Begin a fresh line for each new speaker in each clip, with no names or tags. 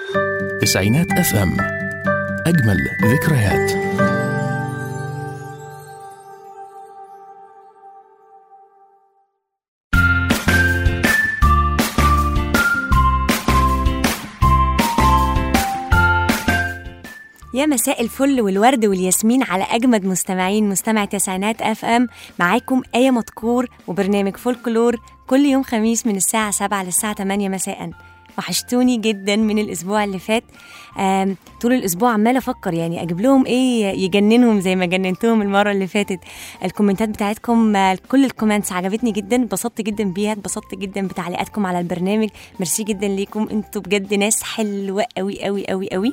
تسعينات اف ام اجمل ذكريات
يا مساء الفل والورد والياسمين على اجمد مستمعين مستمع تسعينات اف ام معاكم ايه مذكور وبرنامج فولكلور كل يوم خميس من الساعه 7 للساعه 8 مساء وحشتوني جدا من الاسبوع اللي فات آم، طول الاسبوع عماله افكر يعني اجيب لهم ايه يجننهم زي ما جننتهم المره اللي فاتت الكومنتات بتاعتكم آه، كل الكومنتس عجبتني جدا اتبسطت جدا بيها اتبسطت جدا بتعليقاتكم على البرنامج ميرسي جدا ليكم انتوا بجد ناس حلوه قوي قوي قوي قوي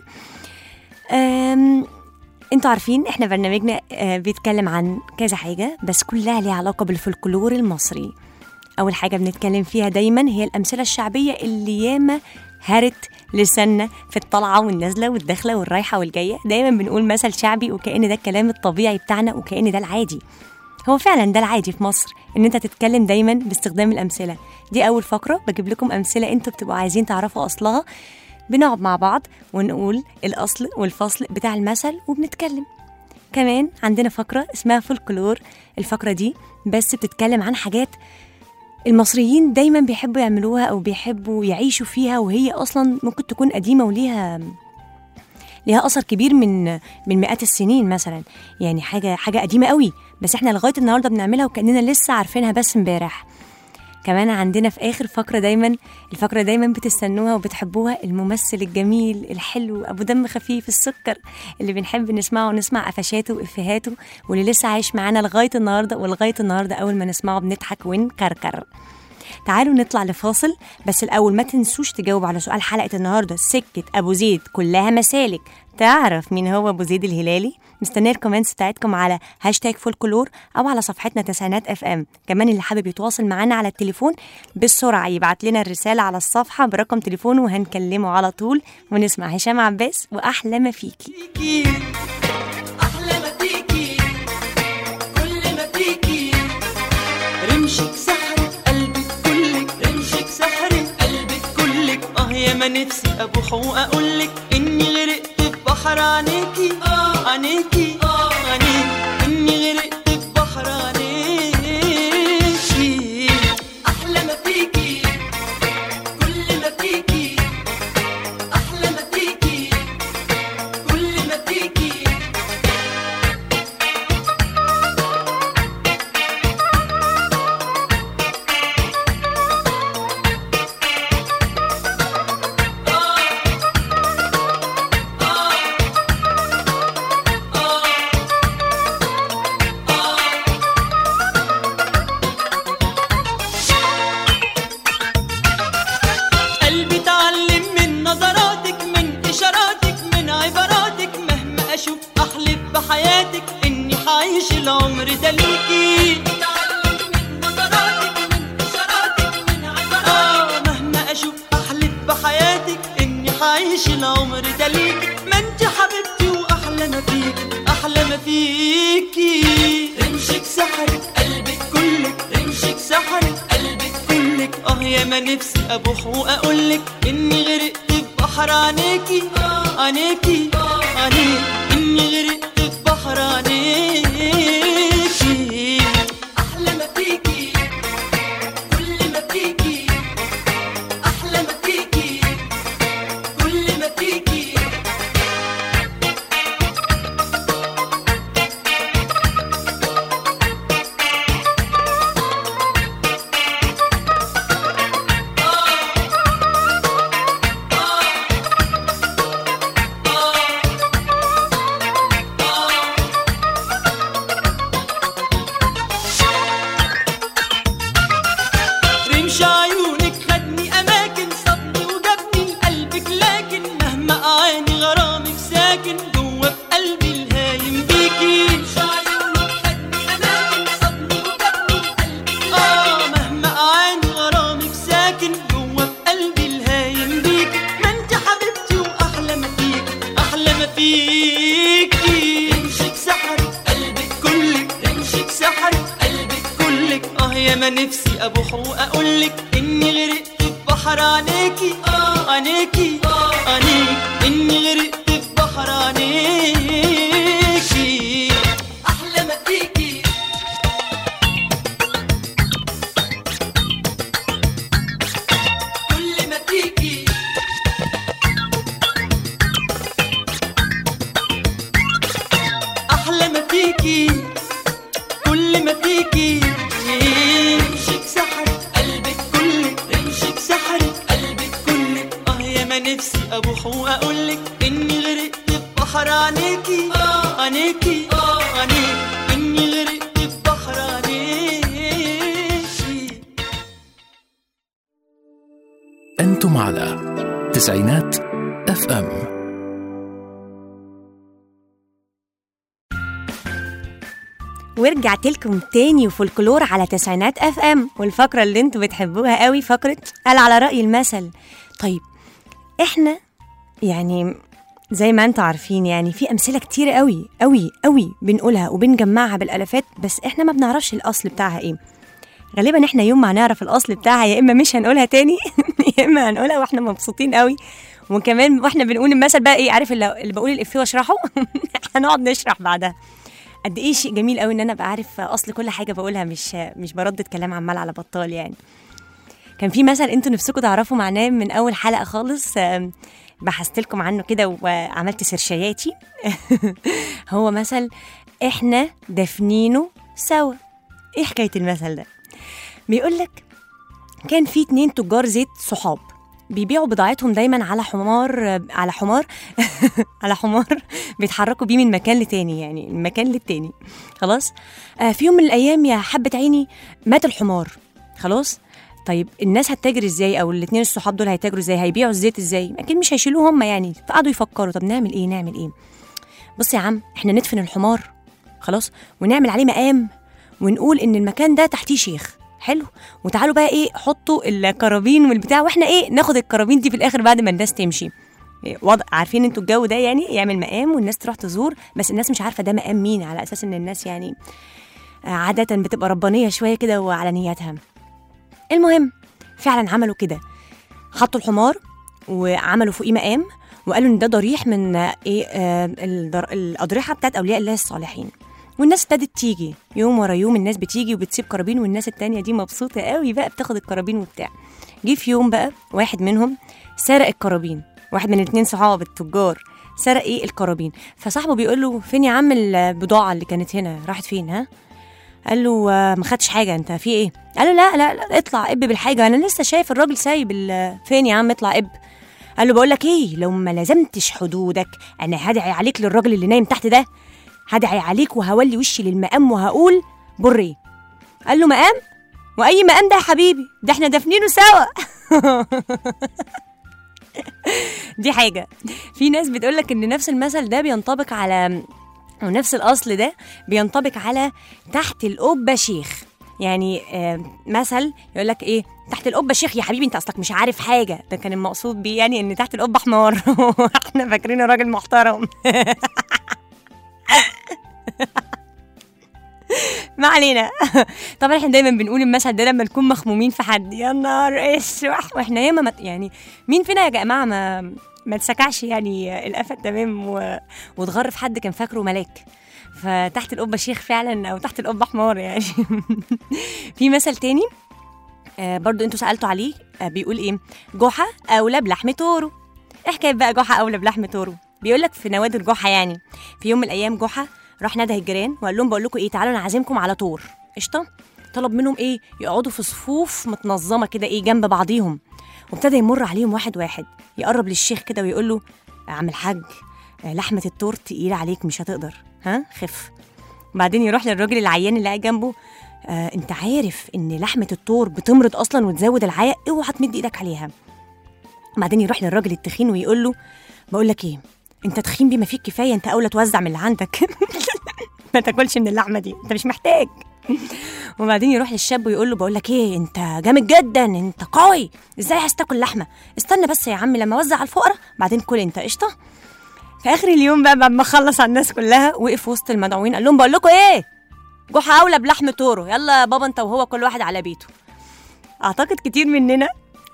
أم، انتوا عارفين احنا برنامجنا آه، بيتكلم عن كذا حاجة بس كلها ليها علاقة بالفولكلور المصري أول حاجة بنتكلم فيها دايما هي الأمثلة الشعبية اللي ياما هرت لساننا في الطلعة والنازلة والداخلة والرايحة والجاية دايما بنقول مثل شعبي وكأن ده الكلام الطبيعي بتاعنا وكأن ده العادي هو فعلا ده العادي في مصر ان انت تتكلم دايما باستخدام الامثله دي اول فقره بجيب لكم امثله انتوا بتبقوا عايزين تعرفوا اصلها بنقعد مع بعض ونقول الاصل والفصل بتاع المثل وبنتكلم كمان عندنا فقره اسمها فولكلور الفقره دي بس بتتكلم عن حاجات المصريين دايما بيحبوا يعملوها او بيحبوا يعيشوا فيها وهي اصلا ممكن تكون قديمه وليها ليها اثر كبير من من مئات السنين مثلا يعني حاجه حاجه قديمه قوي بس احنا لغايه النهارده بنعملها وكاننا لسه عارفينها بس امبارح كمان عندنا في اخر فقره دايما الفقره دايما بتستنوها وبتحبوها الممثل الجميل الحلو ابو دم خفيف السكر اللي بنحب نسمعه ونسمع قفشاته وافهاته واللي لسه عايش معانا لغايه النهارده ولغايه النهارده اول ما نسمعه بنضحك ونكركر تعالوا نطلع لفاصل بس الأول ما تنسوش تجاوب على سؤال حلقة النهاردة سكة أبو زيد كلها مسالك تعرف مين هو أبو زيد الهلالي؟ مستنية الكومنتس بتاعتكم على هاشتاج فولكلور أو على صفحتنا تسعينات اف ام كمان اللي حابب يتواصل معانا على التليفون بالسرعة يبعت لنا الرسالة على الصفحة برقم تليفونه وهنكلمه على طول ونسمع هشام عباس وأحلى ما فيكي
فيكي احلى ما فيكي كل ما فيكي رمشك سحر قلبك كلك رمشك سحر قلبك كلك اه يا ما نفسي ابوح واقولك اني غرقت في بحر عينيكي اه عينيكي اه عينيكي اني غرقت في بحر عينيكي احلى ما فيكي كل ما فيكي احلى ما فيكي كل ما فيكي قلبي اتعلم من نظراتك من اشاراتك من عباراتك مهما اشوف احلف بحياتك اني حعيش العمر ده ليكي آه مهما اشوف احلف بحياتك اني حعيش العمر ده ليكي ما انت حبيبتي واحلى ما فيكي احلى ما فيكي رمشك سحر قلبك كلك رمشك سحر قلبك كلك اه يا ما نفسي ابوح واقولك اني غرقت في بحر عينيكي عينيكي عينيكي اني غرقت في بحر عينيكي احلى ما فيكي كل ما فيكي احلى ما فيكي كل ما فيكي رمش عيونك خدني اماكن صدني وجابني لقلبك لكن مهما اعاني غرامك ساكن جوه في قلبي الهايم بيكي رمش عيونك خدني اماكن صدني وجابني لقلبك اه مهما اعاني غرامك ساكن جوه في قلبي الهايم بيكي ما انت حبيبتي واحلى ما فيكي احلى ما فيكي رمشك سحر قلبك كلك رمشك سحر قلبك كلك اه يا ما نفسي ابوح واقولك اني غرقت في بحر بحر عينيكي عينيكي عينيك اني غرقت في بحر عينيكي احلى ما فيكي كل ما فيكي احلى ما فيكي كل ما فيكي رمشك سحر قلبك كلك رمشك سحر قلبك كلك اه يا ما نفسي ابوح واقولك اني غرقت في بحر عينيكي عينيكي عينيك اني غرقت في بحر عينيكي
أنتم على تسعينات اف ام
ورجعت لكم تاني وفولكلور على تسعينات اف ام والفقره اللي انتوا بتحبوها قوي فقره قال على راي المثل طيب احنا يعني زي ما انتوا عارفين يعني في امثله كتير قوي قوي قوي بنقولها وبنجمعها بالالافات بس احنا ما بنعرفش الاصل بتاعها ايه غالبا احنا يوم ما هنعرف الاصل بتاعها يا اما مش هنقولها تاني يا اما هنقولها واحنا مبسوطين قوي وكمان واحنا بنقول المثل بقى ايه عارف اللي, اللي بقول الافيه واشرحه هنقعد نشرح بعدها قد ايه شيء جميل قوي ان انا ابقى عارف اصل كل حاجه بقولها مش مش بردد كلام عمال على بطال يعني كان في مثل انتوا نفسكم تعرفوا معناه من اول حلقه خالص آم، بحثت لكم عنه كده وعملت سيرشياتي هو مثل احنا دافنينه سوا ايه حكايه المثل ده بيقول لك كان في اتنين تجار زيت صحاب بيبيعوا بضاعتهم دايما على حمار على حمار على حمار بيتحركوا بيه من مكان لتاني يعني من مكان للتاني خلاص آه في يوم من الايام يا حبه عيني مات الحمار خلاص طيب الناس هتتاجر ازاي او الاثنين الصحاب دول هيتاجروا ازاي هيبيعوا الزيت ازاي اكيد مش هيشيلوه هم يعني فقعدوا يفكروا طب نعمل ايه نعمل ايه بص يا عم احنا ندفن الحمار خلاص ونعمل عليه مقام ونقول ان المكان ده تحتيه شيخ حلو وتعالوا بقى ايه حطوا الكرابين والبتاع واحنا ايه ناخد الكرابين دي في الاخر بعد ما الناس تمشي إيه، وضع عارفين انتوا الجو ده يعني يعمل مقام والناس تروح تزور بس الناس مش عارفه ده مقام مين على اساس ان الناس يعني آه، عاده بتبقى ربانيه شويه كده وعلى نياتها المهم فعلا عملوا كده حطوا الحمار وعملوا فوقيه مقام وقالوا ان ده ضريح من آه، ايه آه الضر- الاضرحه بتاعت اولياء الله الصالحين والناس ابتدت تيجي يوم ورا يوم الناس بتيجي وبتسيب كرابين والناس التانية دي مبسوطة قوي بقى بتاخد الكرابين وبتاع جه في يوم بقى واحد منهم سرق الكرابين واحد من الاتنين صحاب التجار سرق ايه الكرابين فصاحبه بيقول له فين يا عم البضاعة اللي كانت هنا راحت فين ها قال له آه، ما خدش حاجة انت في ايه قال له لا لا لا اطلع اب بالحاجة انا لسه شايف الراجل سايب ال- فين يا عم اطلع اب قال له بقول لك ايه لو ما لزمتش حدودك انا هدعي عليك للراجل اللي نايم تحت ده هدعي عليك وهولي وشي للمقام وهقول بري قال له مقام واي مقام ده يا حبيبي ده احنا دافنينه سوا دي حاجه في ناس بتقول لك ان نفس المثل ده بينطبق على ونفس الاصل ده بينطبق على تحت القبه شيخ يعني آه، مثل يقول لك ايه تحت القبه شيخ يا حبيبي انت اصلك مش عارف حاجه ده كان المقصود بيه يعني ان تحت القبه حمار احنا فاكرينه راجل محترم ما علينا طبعا احنا دايما بنقول المثل ده لما نكون مخمومين في حد يا نهار اسوح واحنا ياما مت... يعني مين فينا يا جماعه ما ما اتسكعش يعني القفا تمام و... واتغر في حد كان فاكره ملاك فتحت القبه شيخ فعلا او تحت القبه حمار يعني في مثل تاني آه برضو انتوا سالتوا عليه آه بيقول ايه جحا اولى بلحم تورو ايه حكايه بقى جحا اولى بلحم تورو بيقول لك في نوادي الجحا يعني في يوم من الايام جحا راح نده الجيران وقال لهم بقول لكم ايه تعالوا انا عازمكم على طور قشطه طلب منهم ايه يقعدوا في صفوف متنظمه كده ايه جنب بعضيهم وابتدى يمر عليهم واحد واحد يقرب للشيخ كده ويقول له يا عم الحاج آه، لحمه التور تقيله عليك مش هتقدر ها خف بعدين يروح للراجل العيان اللي قاعد جنبه آه انت عارف ان لحمه التور بتمرض اصلا وتزود العيا اوعى تمد ايدك عليها بعدين يروح للراجل التخين ويقول له بقول لك ايه انت تخين بما فيك كفايه انت اولى توزع من اللي عندك ما تاكلش من اللحمه دي انت مش محتاج وبعدين يروح للشاب ويقول له بقول لك ايه انت جامد جدا انت قوي ازاي عايز تاكل لحمه استنى بس يا عم لما اوزع على الفقراء بعدين كل انت قشطه في اخر اليوم بقى بعد ما خلص على الناس كلها وقف وسط المدعوين قال لهم بقول لكم ايه جحا اولى بلحم تورو يلا يا بابا انت وهو كل واحد على بيته اعتقد كتير مننا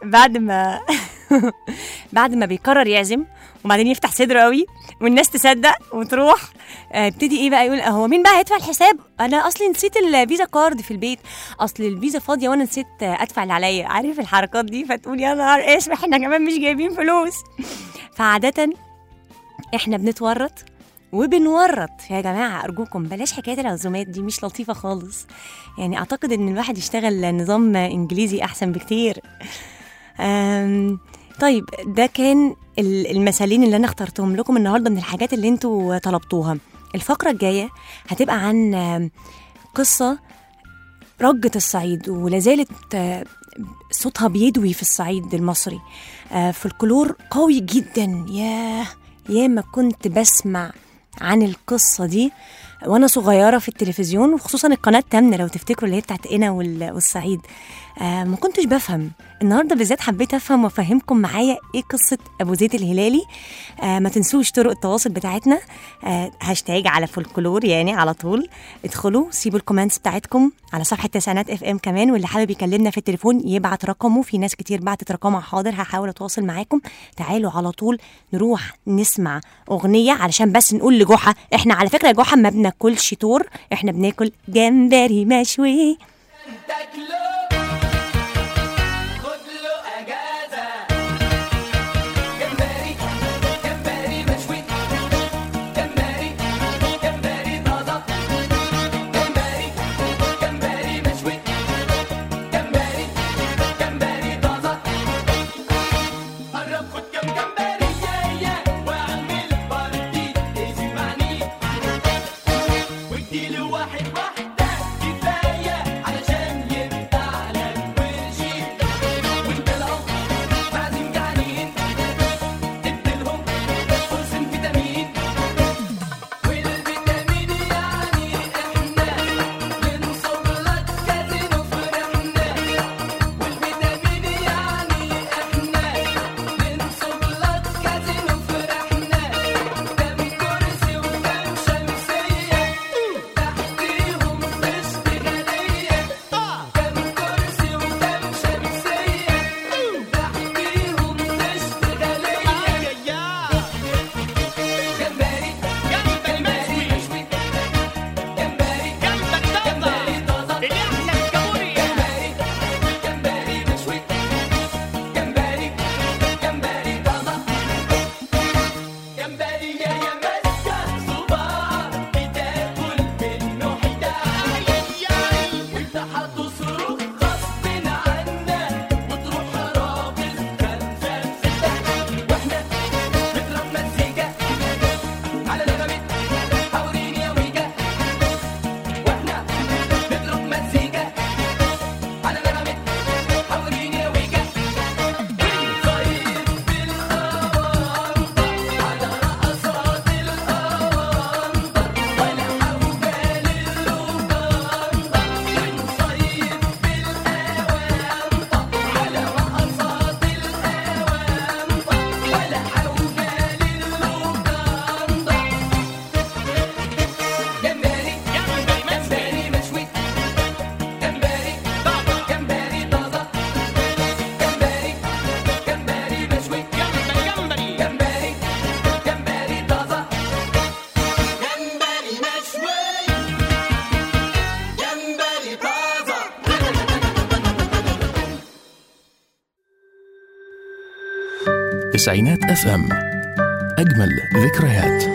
بعد ما بعد ما بيقرر يعزم وبعدين يفتح صدره قوي والناس تصدق وتروح آه، ابتدي ايه بقى يقول هو مين بقى هيدفع الحساب انا اصلي نسيت الفيزا كارد في البيت اصل الفيزا فاضيه وانا نسيت آه، ادفع اللي عليا عارف الحركات دي فتقول يا نهار اسود احنا كمان مش جايبين فلوس فعاده احنا بنتورط وبنورط يا جماعة أرجوكم بلاش حكاية العزومات دي مش لطيفة خالص يعني أعتقد إن الواحد يشتغل نظام إنجليزي أحسن بكتير أم طيب ده كان ال- المثالين اللي أنا اخترتهم لكم النهاردة من الحاجات اللي انتوا طلبتوها الفقرة الجاية هتبقى عن آم، قصة رجة الصعيد ولا زالت آه، صوتها بيدوي في الصعيد المصري آه، فولكلور قوي جدا ياه يا ما كنت بسمع عن القصة دي وانا صغيرة في التلفزيون وخصوصا القناة التامنة لو تفتكروا اللي هي بتاعت قنا وال- والصعيد آه ما كنتش بفهم النهارده بالذات حبيت افهم وافهمكم معايا ايه قصه ابو زيد الهلالي آه ما تنسوش طرق التواصل بتاعتنا آه هاشتاج على فولكلور يعني على طول ادخلوا سيبوا الكومنتس بتاعتكم على صفحه تسعينات اف ام كمان واللي حابب يكلمنا في التليفون يبعت رقمه في ناس كتير بعتت رقمها حاضر هحاول اتواصل معاكم تعالوا على طول نروح نسمع اغنيه علشان بس نقول لجحا احنا على فكره يا جحا ما بناكلش تور احنا بناكل جمبري مشوي
تاكله خد له اجازه جمبري جمبري مشوي جمبري جمبري طازه جمبري جمبري مشوي جمبري جمبري طازه قرب خد كم جمبري يا يا واعمل بارتي اسمعني واديله واحد واحدة كفاية علشان يبقى على الوشي وانت لو بعدين جعانين اديلهم قرص فيتامين والفيتامين يعني احنا بنصب لك كازينو فرحنا والفيتامين يعني احنا بنصب لك كازينو فرحنا كم كرسي وكم شمسية تحتيهم اشتغالية كم كرسي وكم شمسية تحتيهم اشتغالية جمبري جمبري مشوي جمبري جمبري طازة جمبري جمبري مشوي جمبري جمبري طازة جمبري يا يا ماسكة صباع بتاكل منه حداية وانت هتصرخ غصب عنك وتروح رابط خمسة ستة واحنا نضرب مزيكا على نغمة حوريني يا ويجا واحنا نضرب مزيكا على نغمة حوريني يا ويجا ونصيد بالأوانطة على رقصات الأوانطة ولا حوجة للوكانطة ونصيد بالأوانطة على رقصات الأوانطة ولا حوجة للوكانطة جمبري جمبري مشوي جمبري جمبري طازة جمبري جمبري مشوي جمبري جمبري جمبري طازة جمبري مشوي جمبري طازة
تسعينات اف ام اجمل ذكريات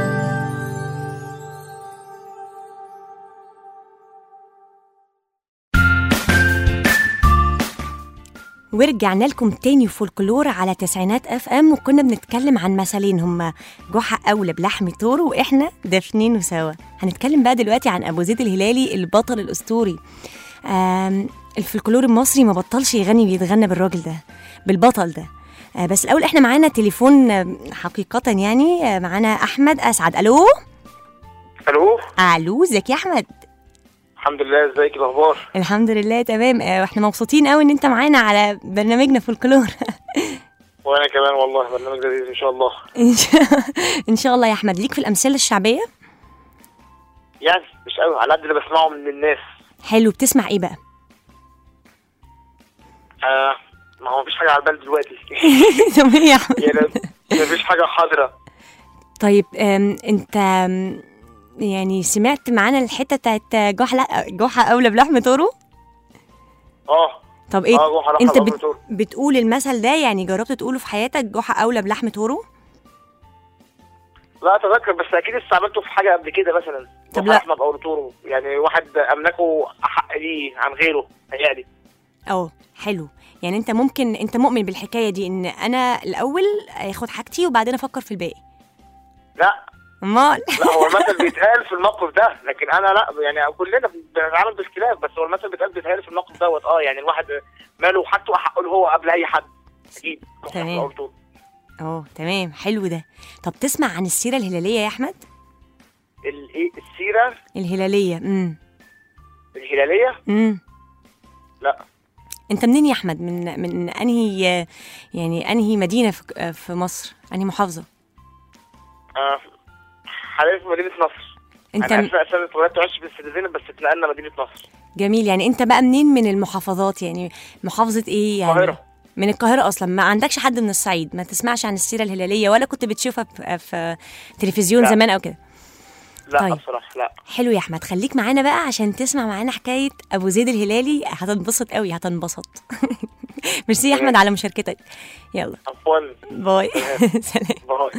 ورجعنا لكم تاني فولكلور على تسعينات اف ام وكنا بنتكلم عن مثلين هما جحا اولى بلحم طور واحنا دافنينه سوا هنتكلم بقى دلوقتي عن ابو زيد الهلالي البطل الاسطوري آم، الفولكلور المصري ما بطلش يغني بيتغنى بالراجل ده بالبطل ده آه، بس الاول احنا معانا تليفون آم، حقيقه يعني آه، معانا احمد اسعد الو
الو
الو ازيك يا احمد
الحمد لله ازيك الاخبار
الحمد لله تمام آه، واحنا مبسوطين قوي ان انت معانا على برنامجنا فولكلور
وانا كمان والله برنامج لذيذ ان شاء الله
إن شاء- ان شاء الله يا احمد ليك في الامثله الشعبيه
يعني مش قوي على قد اللي بسمعه من الناس
حلو بتسمع ايه بقى
آه ما هو مفيش حاجه على البال دلوقتي
طب ايه يا احمد
يعني مفيش حاجه حاضره
طيب أم، انت أم، يعني سمعت معانا الحته بتاعت جحا جحا اولى بلحم طورو
اه
طب ايه
اه جحا لحم
انت
لحم
بت...
طورو.
بتقول المثل ده يعني جربت تقوله في حياتك جحا اولى بلحم طورو
لا اتذكر بس اكيد استعملته في حاجه قبل كده مثلا
طب
جحا
لا.
احمد او طورو يعني واحد املكه احق ليه عن غيره يعني
اه حلو يعني انت ممكن انت مؤمن بالحكايه دي ان انا الاول اخد حاجتي وبعدين افكر في الباقي
لا
امال
لا هو المثل بيتقال في الموقف ده لكن انا لا يعني كلنا بنتعامل باختلاف بس هو المثل بيتقال بيتهيألي في الموقف دوت اه يعني الواحد ماله حاجته احقه له هو قبل اي حد اكيد
تمام.
أو طول.
اه تمام حلو ده طب تسمع عن السيره الهلاليه يا احمد
الايه السيره
الهلاليه امم
الهلاليه
امم
لا
انت منين يا احمد من من انهي يعني انهي مدينه في في مصر انهي محافظه
آه حاليا في مدينه نصر
انت
انا اساسا اساسا اتولدت وعشت في السيدزين بس اتنقلنا مدينه نصر
جميل يعني انت بقى منين من المحافظات يعني محافظه ايه يعني
القاهرة.
من القاهرة أصلا ما عندكش حد من الصعيد ما تسمعش عن السيرة الهلالية ولا كنت بتشوفها في, في تلفزيون
لا.
زمان أو كده
لا
طيب.
بصراحه لا
حلو يا أحمد خليك معانا بقى عشان تسمع معانا حكاية أبو زيد الهلالي هتنبسط قوي هتنبسط ميرسي يا أحمد على مشاركتك يلا
عفوا
باي سلام
باي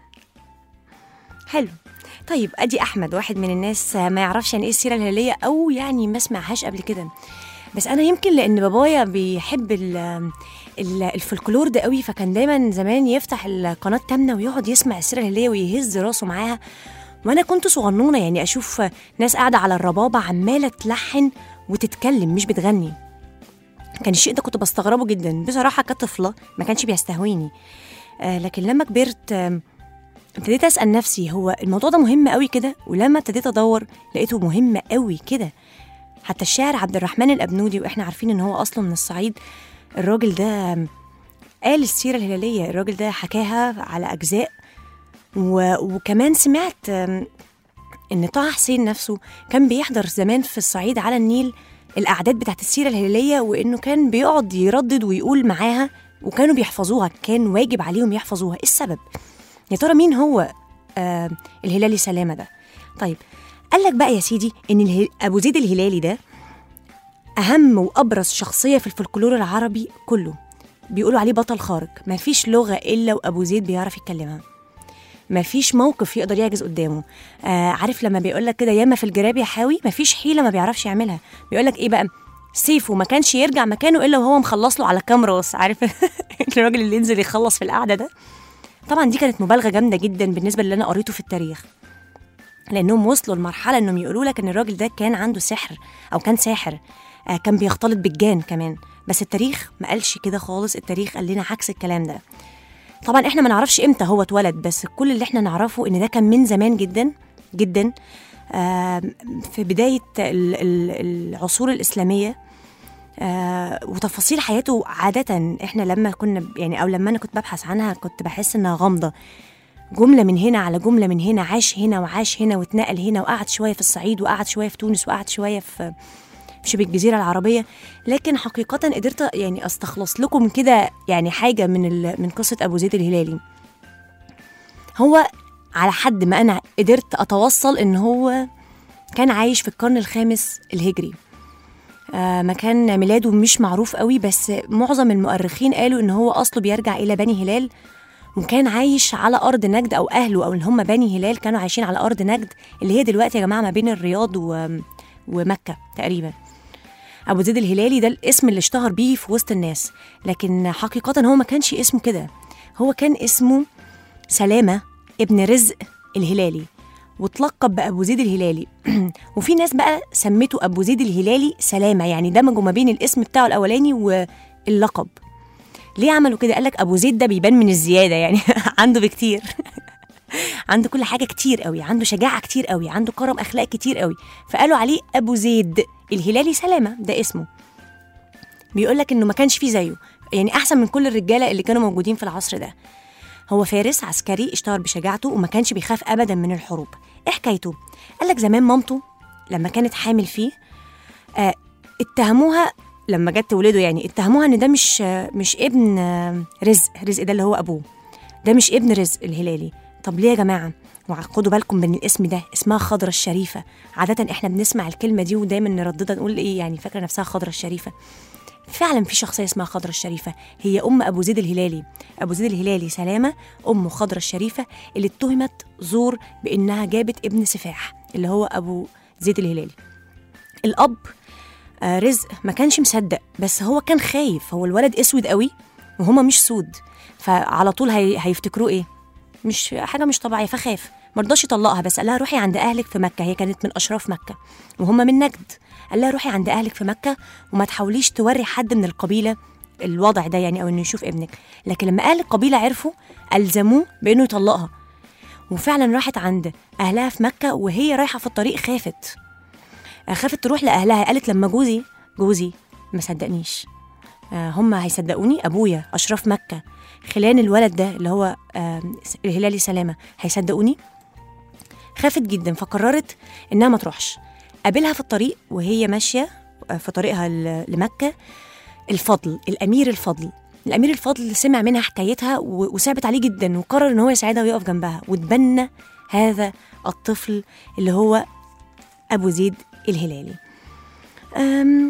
حلو طيب ادي احمد واحد من الناس ما يعرفش يعني ايه السيره الهلاليه او يعني ما سمعهاش قبل كده بس انا يمكن لان بابايا بيحب ال- ال- الفولكلور ده قوي فكان دايما زمان يفتح القناه تامنه ويقعد يسمع السيره الهلاليه ويهز راسه معاها وانا كنت صغنونه يعني اشوف ناس قاعده على الربابه عماله تلحن وتتكلم مش بتغني كان الشيء ده كنت بستغربه جدا بصراحه كطفله ما كانش بيستهويني آه لكن لما كبرت آم، ابتديت اسال نفسي هو الموضوع ده مهم قوي كده ولما ابتديت ادور لقيته مهم قوي كده حتى الشاعر عبد الرحمن الابنودي واحنا عارفين ان هو اصله من الصعيد الراجل ده قال السيره الهلاليه الراجل ده حكاها على اجزاء و... وكمان سمعت آم، ان طه حسين نفسه كان بيحضر زمان في الصعيد على النيل الاعداد بتاعت السيره الهلاليه وانه كان بيقعد يردد ويقول معاها وكانوا بيحفظوها كان واجب عليهم يحفظوها ايه السبب يا ترى مين هو آه الهلالي سلامه ده طيب قال لك بقى يا سيدي ان اله... ابو زيد الهلالي ده اهم وابرز شخصيه في الفولكلور العربي كله بيقولوا عليه بطل خارق ما فيش لغه الا وابو زيد بيعرف يتكلمها ما فيش موقف يقدر يعجز قدامه آه عارف لما بيقول لك كده ياما في الجراب يا حاوي ما فيش حيله ما بيعرفش يعملها بيقول لك ايه بقى سيفه ما كانش يرجع مكانه الا وهو مخلص له على كام راس عارف الراجل اللي ينزل يخلص في القعده ده طبعا دي كانت مبالغه جامده جدا بالنسبه للي انا قريته في التاريخ لانهم وصلوا لمرحله انهم يقولوا لك ان الراجل ده كان عنده سحر او كان ساحر آه كان بيختلط بالجان كمان بس التاريخ ما قالش كده خالص التاريخ قال لنا عكس الكلام ده طبعا احنا ما نعرفش امتى هو اتولد بس كل اللي احنا نعرفه ان ده كان من زمان جدا جدا آه في بدايه ال- ال- العصور الاسلاميه آه وتفاصيل حياته عادة احنا لما كنا يعني او لما انا كنت ببحث عنها كنت بحس انها غامضة جملة من هنا على جملة من هنا عاش هنا وعاش هنا واتنقل هنا وقعد شوية في الصعيد وقعد شوية في تونس وقعد شوية في في شبه الجزيرة العربية لكن حقيقة قدرت يعني استخلص لكم كده يعني حاجة من ال... من قصة أبو زيد الهلالي هو على حد ما أنا قدرت أتوصل إن هو كان عايش في القرن الخامس الهجري آه، مكان ميلاده مش معروف قوي بس معظم المؤرخين قالوا ان هو اصله بيرجع الى بني هلال وكان عايش على ارض نجد او اهله او اللي هم بني هلال كانوا عايشين على ارض نجد اللي هي دلوقتي يا جماعه ما بين الرياض و... ومكه تقريبا ابو زيد الهلالي ده الاسم اللي اشتهر بيه في وسط الناس لكن حقيقه هو ما كانش اسمه كده هو كان اسمه سلامه ابن رزق الهلالي وتلقب بأبو زيد الهلالي وفي ناس بقى سمته أبو زيد الهلالي سلامة يعني دمجوا ما بين الاسم بتاعه الأولاني واللقب ليه عملوا كده قالك أبو زيد ده بيبان من الزيادة يعني عنده بكتير عنده كل حاجة كتير قوي عنده شجاعة كتير قوي عنده كرم أخلاق كتير قوي فقالوا عليه أبو زيد الهلالي سلامة ده اسمه بيقول لك إنه ما كانش فيه زيه يعني أحسن من كل الرجالة اللي كانوا موجودين في العصر ده هو فارس عسكري اشتهر بشجاعته وما كانش بيخاف ابدا من الحروب ايه حكايته قال لك زمان مامته لما كانت حامل فيه آه اتهموها لما جت تولده يعني اتهموها ان ده مش مش ابن آه، رزق رزق ده اللي هو ابوه ده مش ابن رزق الهلالي طب ليه يا جماعه وخدوا بالكم من الاسم ده اسمها خضرة الشريفة عادة احنا بنسمع الكلمة دي ودايما نرددها نقول ايه يعني فاكرة نفسها خضرة الشريفة فعلا في شخصية اسمها خضرة الشريفة هي أم أبو زيد الهلالي أبو زيد الهلالي سلامة أم خضرة الشريفة اللي اتهمت زور بإنها جابت ابن سفاح اللي هو أبو زيد الهلالي الأب آه، رزق ما كانش مصدق بس هو كان خايف هو الولد اسود قوي وهما مش سود فعلى طول هي... هيفتكروه ايه مش حاجه مش طبيعيه فخاف ما رضاش يطلقها بس قال لها روحي عند اهلك في مكه هي كانت من اشراف مكه وهم من نجد قال لها روحي عند اهلك في مكه وما تحاوليش توري حد من القبيله الوضع ده يعني او انه يشوف ابنك لكن لما اهل القبيله عرفوا الزموه بانه يطلقها وفعلا راحت عند اهلها في مكه وهي رايحه في الطريق خافت خافت تروح لاهلها قالت لما جوزي جوزي ما صدقنيش آه، هم هيصدقوني ابويا اشراف مكه خلان الولد ده اللي هو آه، الهلالي سلامه هيصدقوني خافت جدا فقررت انها ما تروحش قابلها في الطريق وهي ماشيه آه، في طريقها ل- لمكه الفضل الامير الفضل الامير الفضل سمع منها حكايتها و- وصعبت عليه جدا وقرر ان هو يساعدها ويقف جنبها وتبنى هذا الطفل اللي هو ابو زيد الهلالي أم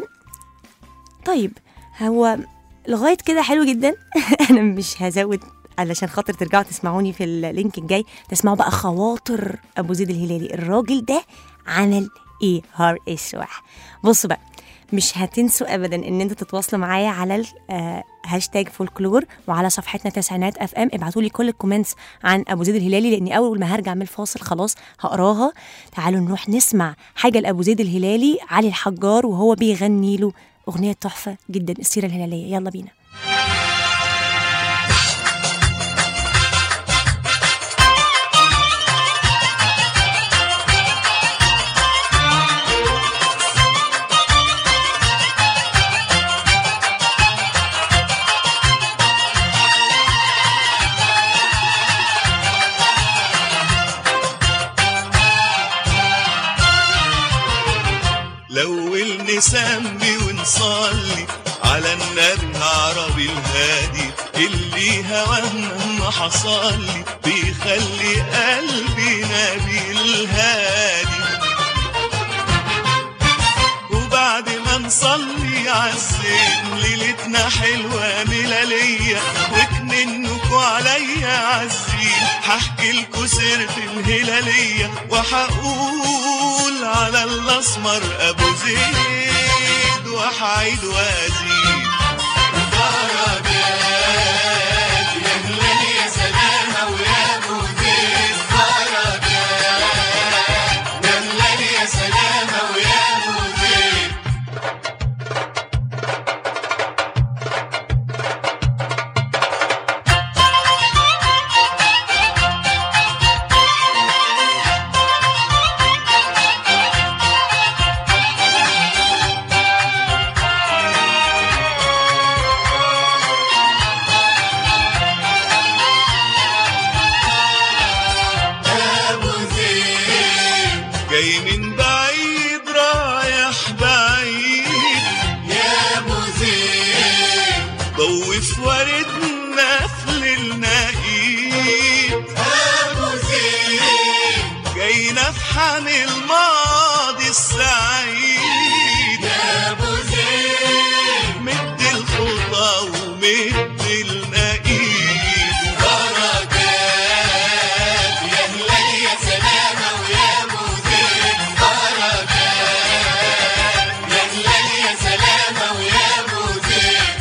طيب هو لغايه كده حلو جدا انا مش هزود علشان خاطر ترجعوا تسمعوني في اللينك الجاي تسمعوا بقى خواطر ابو زيد الهلالي الراجل ده عمل ايه هار اسوح بصوا بقى مش هتنسوا ابدا ان انتوا تتواصلوا معايا على ال- آه، هاشتاج فولكلور وعلى صفحتنا تسعينات اف ام ابعتوا لي كل الكومنتس عن ابو زيد الهلالي لاني اول ما هرجع من الفاصل خلاص هقراها تعالوا نروح نسمع حاجه لابو زيد الهلالي علي الحجار وهو بيغني له اغنيه تحفه جدا السيره الهلاليه يلا بينا
لو نسمي ونصلي على النبي عربي الهادي اللي هواه مهما حصلي بيخلي قلبي نبي الهادي وبعد ما نصلي عالزين ليلتنا حلوة ملالية وكمنكوا عليا عالزين هحكي لكوا سيرة الهلالية وهقول على الأسمر أبو زيد وهعيد وأزيد درجات يا هلال يا سلامة ويا أبو زيد درجات يا هلال يا سلامة ويا أبو زيد أبو زيد جاي من بعيد رايح بعيد يا أبو زيد ضوي في وردنا في النقيب أبو زيد جاي نفحن الماضي السعيد يا أبو زيد مد الخطى ومد النقيب بركات يا هلال يا سلامة ويا أبو زيد بركات يا هلال يا سلامة ويا أبو زيد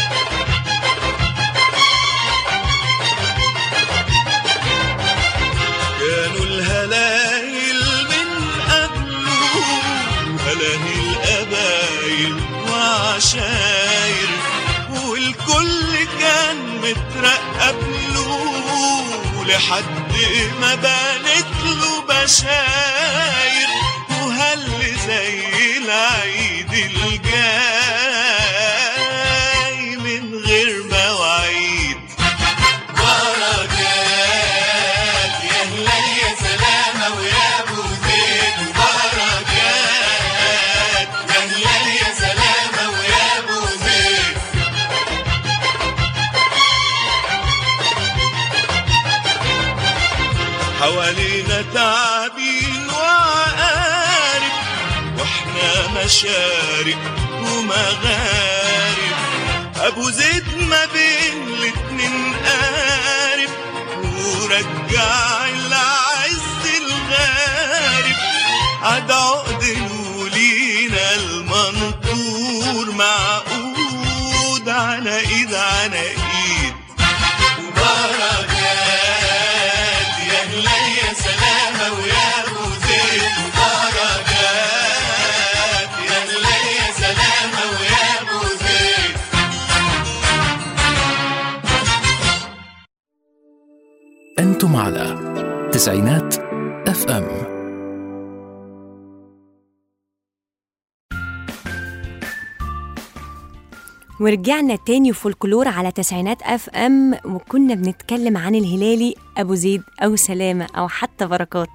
كانوا الهلايل من قبله هلاهي القبايل وعشاير والكل كان مترقب له لحد ما بانت له بشاير وهل زي العيد الجاي من غير مواعيد بركات يا هلال يا سلامة ويا أبو زيد بركات يا هلال يا سلامة ويا أبو
حوالينا تعابين وعقارب واحنا مشارق ومغارب ابو زيد ما بين الاتنين قارب ورجع العز الغارب عد عقد لينا المنطور معقود على ايد على ايد
بركات يا هلال يا سلامة ويا أبو زيد بركات يا هلال يا سلامة ويا أبو زيد
أنتم على تسعينات اف ام
ورجعنا تاني وفولكلور على تسعينات اف ام وكنا بنتكلم عن الهلالي ابو زيد او سلامه او حتى بركات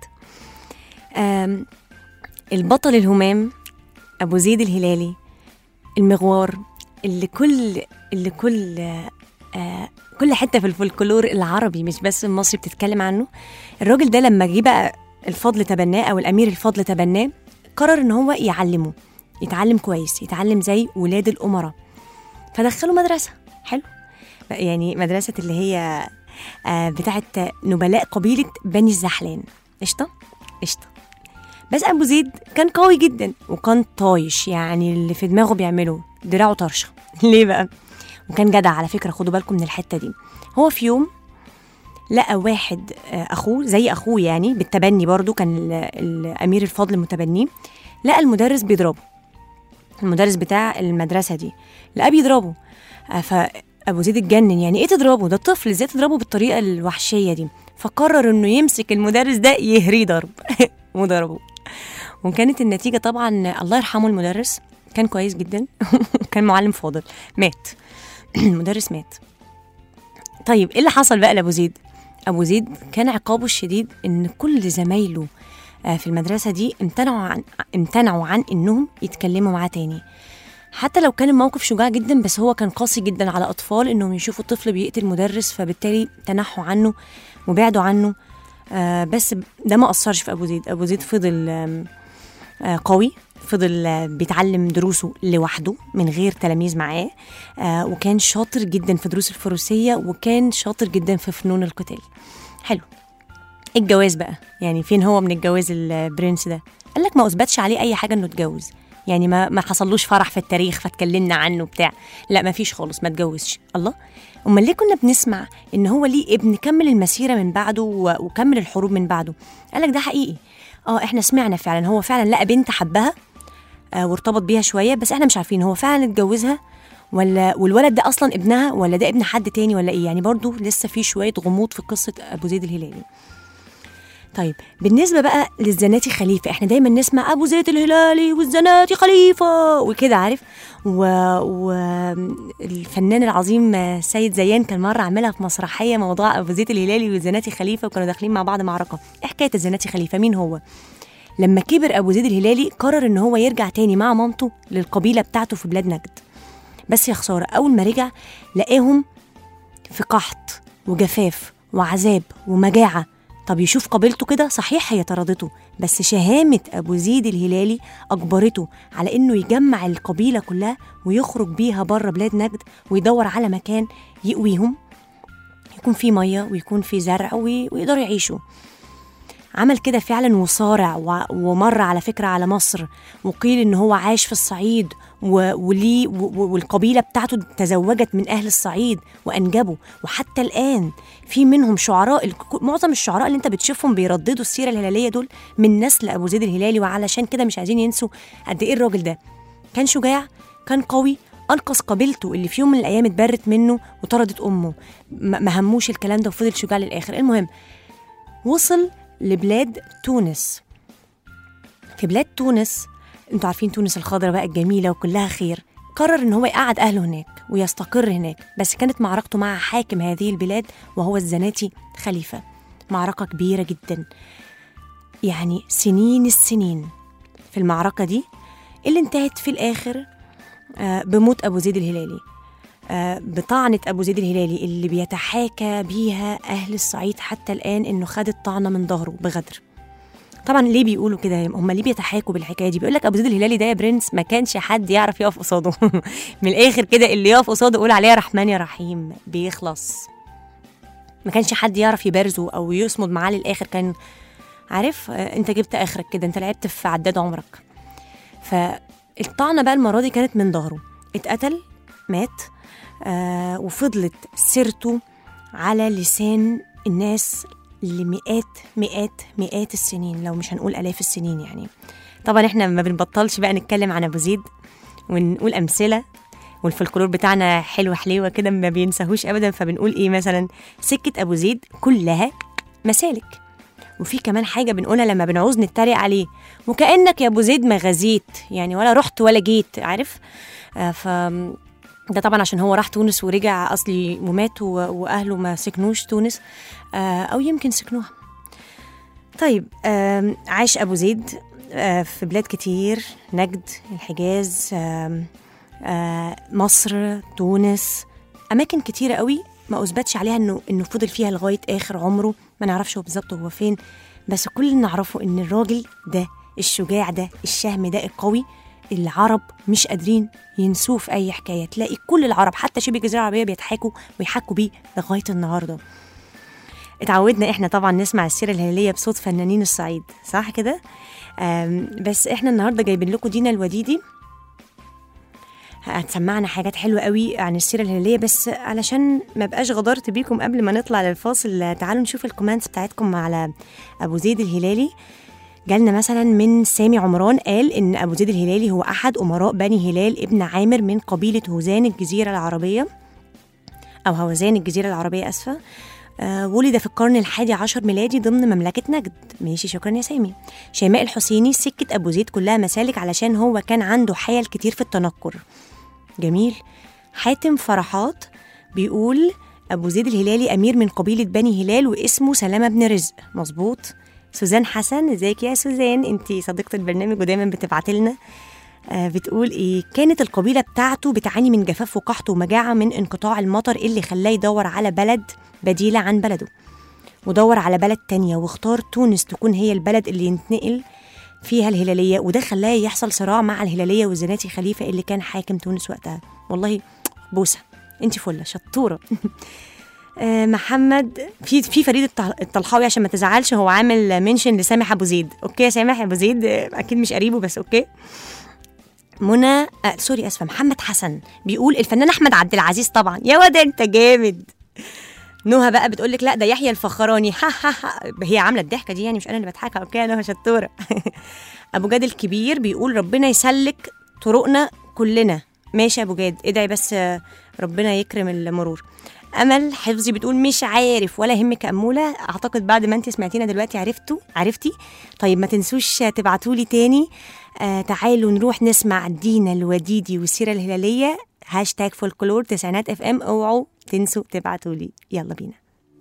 آم، البطل الهمام ابو زيد الهلالي المغوار اللي كل اللي كل آه كل حته في الفولكلور العربي مش بس المصري بتتكلم عنه الراجل ده لما جه بقى الفضل تبناه او الامير الفضل تبناه قرر ان هو يعلمه يتعلم كويس يتعلم زي ولاد الامراء فدخله مدرسه حلو يعني مدرسه اللي هي آه بتاعه نبلاء قبيله بني الزحلان قشطه قشطه بس ابو زيد كان قوي جدا وكان طايش يعني اللي في دماغه بيعمله دراعه طرشه ليه بقى وكان جدع على فكره خدوا بالكم من الحته دي هو في يوم لقى واحد آه، اخوه زي اخوه يعني بالتبني برضو كان ال- الامير الفضل متبنيه لقى المدرس بيضربه المدرس بتاع المدرسه دي لقاه بيضربه آه، فابو زيد اتجنن يعني ايه تضربه ده طفل ازاي تضربه بالطريقه الوحشيه دي فقرر انه يمسك المدرس ده يهريه ضرب وضربه وكانت النتيجه طبعا الله يرحمه المدرس كان كويس جدا كان معلم فاضل مات المدرس مات طيب ايه اللي حصل بقى لابو زيد ابو زيد كان عقابه الشديد ان كل زمايله آه، في المدرسه دي امتنعوا عن امتنعوا عن انهم يتكلموا معاه تاني حتى لو كان الموقف شجاع جدا بس هو كان قاسي جدا على اطفال انهم يشوفوا طفل بيقتل مدرس فبالتالي تنحوا عنه وبعدوا عنه آه بس ده ما اثرش في ابو زيد ابو زيد فضل آم، آه قوي فضل آه، بيتعلم دروسه لوحده من غير تلاميذ معاه آه وكان شاطر جدا في دروس الفروسيه وكان شاطر جدا في فنون القتال حلو الجواز بقى يعني فين هو من الجواز البرنس ده قال لك ما اثبتش عليه اي حاجه انه اتجوز يعني ما ما حصلوش فرح في التاريخ فاتكلمنا عنه بتاع لا ما فيش خالص ما اتجوزش الله امال ليه كنا بنسمع ان هو ليه ابن كمل المسيره من بعده و- وكمل الحروب من بعده قال لك ده حقيقي اه احنا سمعنا فعلا هو فعلا لقى بنت حبها آه وارتبط بيها شويه بس احنا مش عارفين هو فعلا اتجوزها ولا والولد ده اصلا ابنها ولا ده ابن حد تاني ولا ايه يعني برضو لسه في شويه غموض في قصه ابو زيد الهلالي طيب بالنسبة بقى للزناتي خليفة احنا دايما نسمع أبو زيد الهلالي والزناتي خليفة وكده عارف والفنان العظيم آه، سيد زيان كان مرة عاملها في مسرحية موضوع أبو زيد الهلالي والزناتي خليفة وكانوا داخلين مع بعض معركة ايه حكاية الزناتي خليفة مين هو؟ لما كبر أبو زيد الهلالي قرر إن هو يرجع تاني مع مامته للقبيلة بتاعته في بلاد نجد بس يا خسارة أول ما رجع لقاهم في قحط وجفاف وعذاب ومجاعة طب يشوف قبيلته كده صحيح هي طردته بس شهامة أبو زيد الهلالي أجبرته على إنه يجمع القبيلة كلها ويخرج بيها بره بلاد نجد ويدور على مكان يقويهم يكون فيه مية ويكون فيه زرع وي- ويقدروا يعيشوا عمل كده فعلا وصارع و- ومر على فكرة على مصر وقيل إن هو عاش في الصعيد و- وليه و- و- والقبيلة بتاعته تزوجت من أهل الصعيد وأنجبوا وحتى الآن في منهم شعراء الك- معظم الشعراء اللي أنت بتشوفهم بيرددوا السيرة الهلالية دول من نسل أبو زيد الهلالي وعلشان كده مش عايزين ينسوا قد إيه الراجل ده كان شجاع كان قوي أنقذ قبيلته اللي في يوم من الأيام اتبرت منه وطردت أمه ما ما هموش الكلام ده وفضل شجاع للآخر المهم وصل لبلاد تونس في بلاد تونس انتوا عارفين تونس الخضراء بقى الجميلة وكلها خير قرر ان هو يقعد اهله هناك ويستقر هناك بس كانت معركته مع حاكم هذه البلاد وهو الزناتي خليفة معركة كبيرة جدا يعني سنين السنين في المعركة دي اللي انتهت في الآخر آه، بموت أبو زيد الهلالي آه، بطعنة أبو زيد الهلالي اللي بيتحاكى بيها أهل الصعيد حتى الآن إنه خد الطعنة من ظهره بغدر طبعا ليه بيقولوا كده هم ليه بيتحاكوا بالحكايه دي بيقول لك ابو زيد الهلالي ده يا برنس ما كانش حد يعرف يقف قصاده من الاخر كده اللي يقف قصاده يقول عليه يا رحمن يا رحيم بيخلص ما كانش حد يعرف يبارزه او يصمد معاه للاخر كان عارف آه، انت جبت اخرك كده انت لعبت في عداد عمرك فالطعنه بقى المره دي كانت من ظهره اتقتل مات آه وفضلت سيرته على لسان الناس لمئات مئات مئات السنين لو مش هنقول الاف السنين يعني طبعا احنا ما بنبطلش بقى نتكلم عن ابو زيد ونقول امثله والفلكلور بتاعنا حلو حليوه كده ما بينساهوش ابدا فبنقول ايه مثلا سكه ابو زيد كلها مسالك وفي كمان حاجه بنقولها لما بنعوز نتريق عليه وكانك يا ابو زيد ما غزيت يعني ولا رحت ولا جيت عارف آه ف ده طبعا عشان هو راح تونس ورجع اصلي ومات و- واهله ما سكنوش تونس آه او يمكن سكنوها طيب آم، عاش ابو زيد آه، في بلاد كتير نجد الحجاز آم، آه، مصر تونس اماكن كتيره قوي ما اثبتش عليها انه انه فضل فيها لغايه اخر عمره ما نعرفش هو بالظبط هو فين بس كل اللي نعرفه ان الراجل ده الشجاع ده الشهم ده القوي العرب مش قادرين ينسوه في اي حكايه تلاقي كل العرب حتى شبه الجزيره العربيه بيضحكوا ويحكوا بيه لغايه النهارده اتعودنا احنا طبعا نسمع السيره الهلاليه بصوت فنانين الصعيد صح كده آم، بس احنا النهارده جايبين لكم دينا الوديدي هتسمعنا حاجات حلوه قوي عن السيره الهلاليه بس علشان ما بقاش غدرت بيكم قبل ما نطلع للفاصل تعالوا نشوف الكومنتس بتاعتكم على ابو زيد الهلالي جالنا مثلا من سامي عمران قال ان ابو زيد الهلالي هو احد امراء بني هلال ابن عامر من قبيله هوزان الجزيره العربيه او هوزان الجزيره العربيه اسفه آه، ولد في القرن الحادي عشر ميلادي ضمن مملكة نجد ماشي شكرا يا سامي شيماء الحسيني سكة أبو زيد كلها مسالك علشان هو كان عنده حيل كتير في التنكر جميل حاتم فرحات بيقول أبو زيد الهلالي أمير من قبيلة بني هلال واسمه سلامة بن رزق مظبوط سوزان حسن ازيك يا سوزان انتي صديقة البرنامج ودايما بتبعتي لنا آه، بتقول ايه كانت القبيله بتاعته بتعاني من جفاف وقحط ومجاعه من انقطاع المطر اللي خلاه يدور على بلد بديله عن بلده ودور على بلد تانية واختار تونس تكون هي البلد اللي ينتقل فيها الهلاليه وده خلاه يحصل صراع مع الهلاليه والزناتي خليفه اللي كان حاكم تونس وقتها والله بوسه انت فله شطوره آه، محمد في في فريد الطل- الطلحاوي عشان ما تزعلش هو عامل منشن لسامح ابو زيد اوكي يا سامح ابو زيد آه، اكيد مش قريبه بس اوكي منى آه سوري اسفه محمد حسن بيقول الفنان احمد عبد العزيز طبعا يا واد انت جامد نهى بقى بتقول لك لا ده يحيى الفخراني ها ها ها هي عامله الضحكه دي يعني مش انا اللي بضحكها اوكي يا نهى شطوره ابو جاد الكبير بيقول ربنا يسلك طرقنا كلنا ماشي يا ابو جاد ادعي بس آه، ربنا يكرم المرور امل حفظي بتقول مش عارف ولا يهمك يا اموله اعتقد بعد ما انت سمعتينا دلوقتي عرفتوا عرفتي طيب ما تنسوش تبعتوا لي تاني آه تعالوا نروح نسمع دينا الوديدي والسيره الهلاليه هاشتاج فولكلور تسعينات اف ام اوعوا تنسوا تبعتوا لي يلا بينا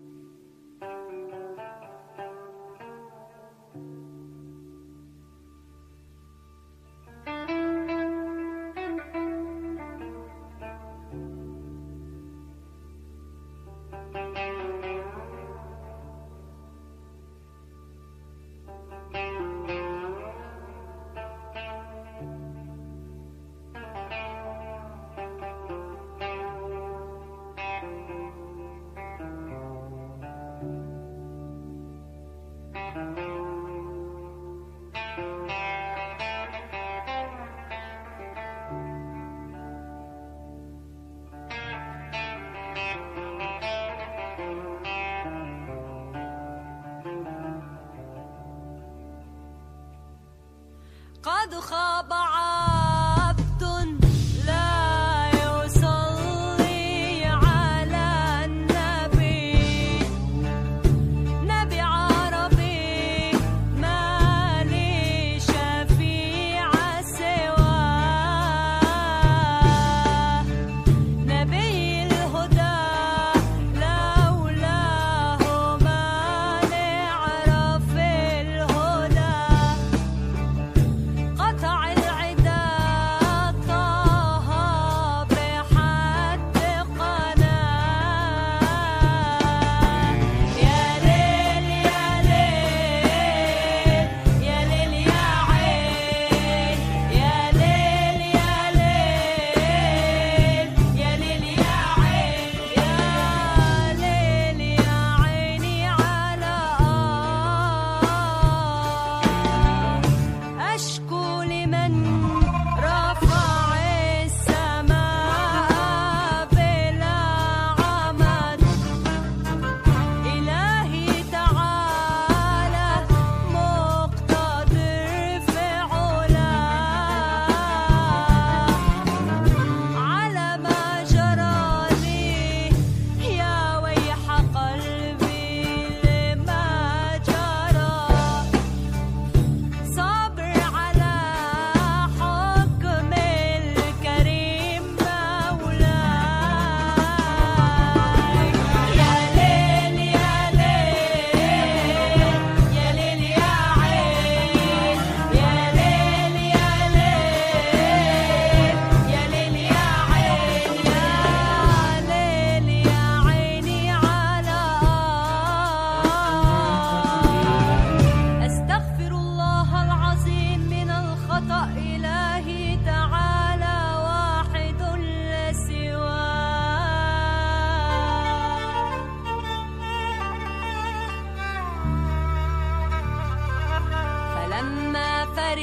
قد خاب عبد لا يصلي على النبي نبي عربي ما لي شفيع سواه نبي الهدى لولاه ما نعرف الهدى قطع العدا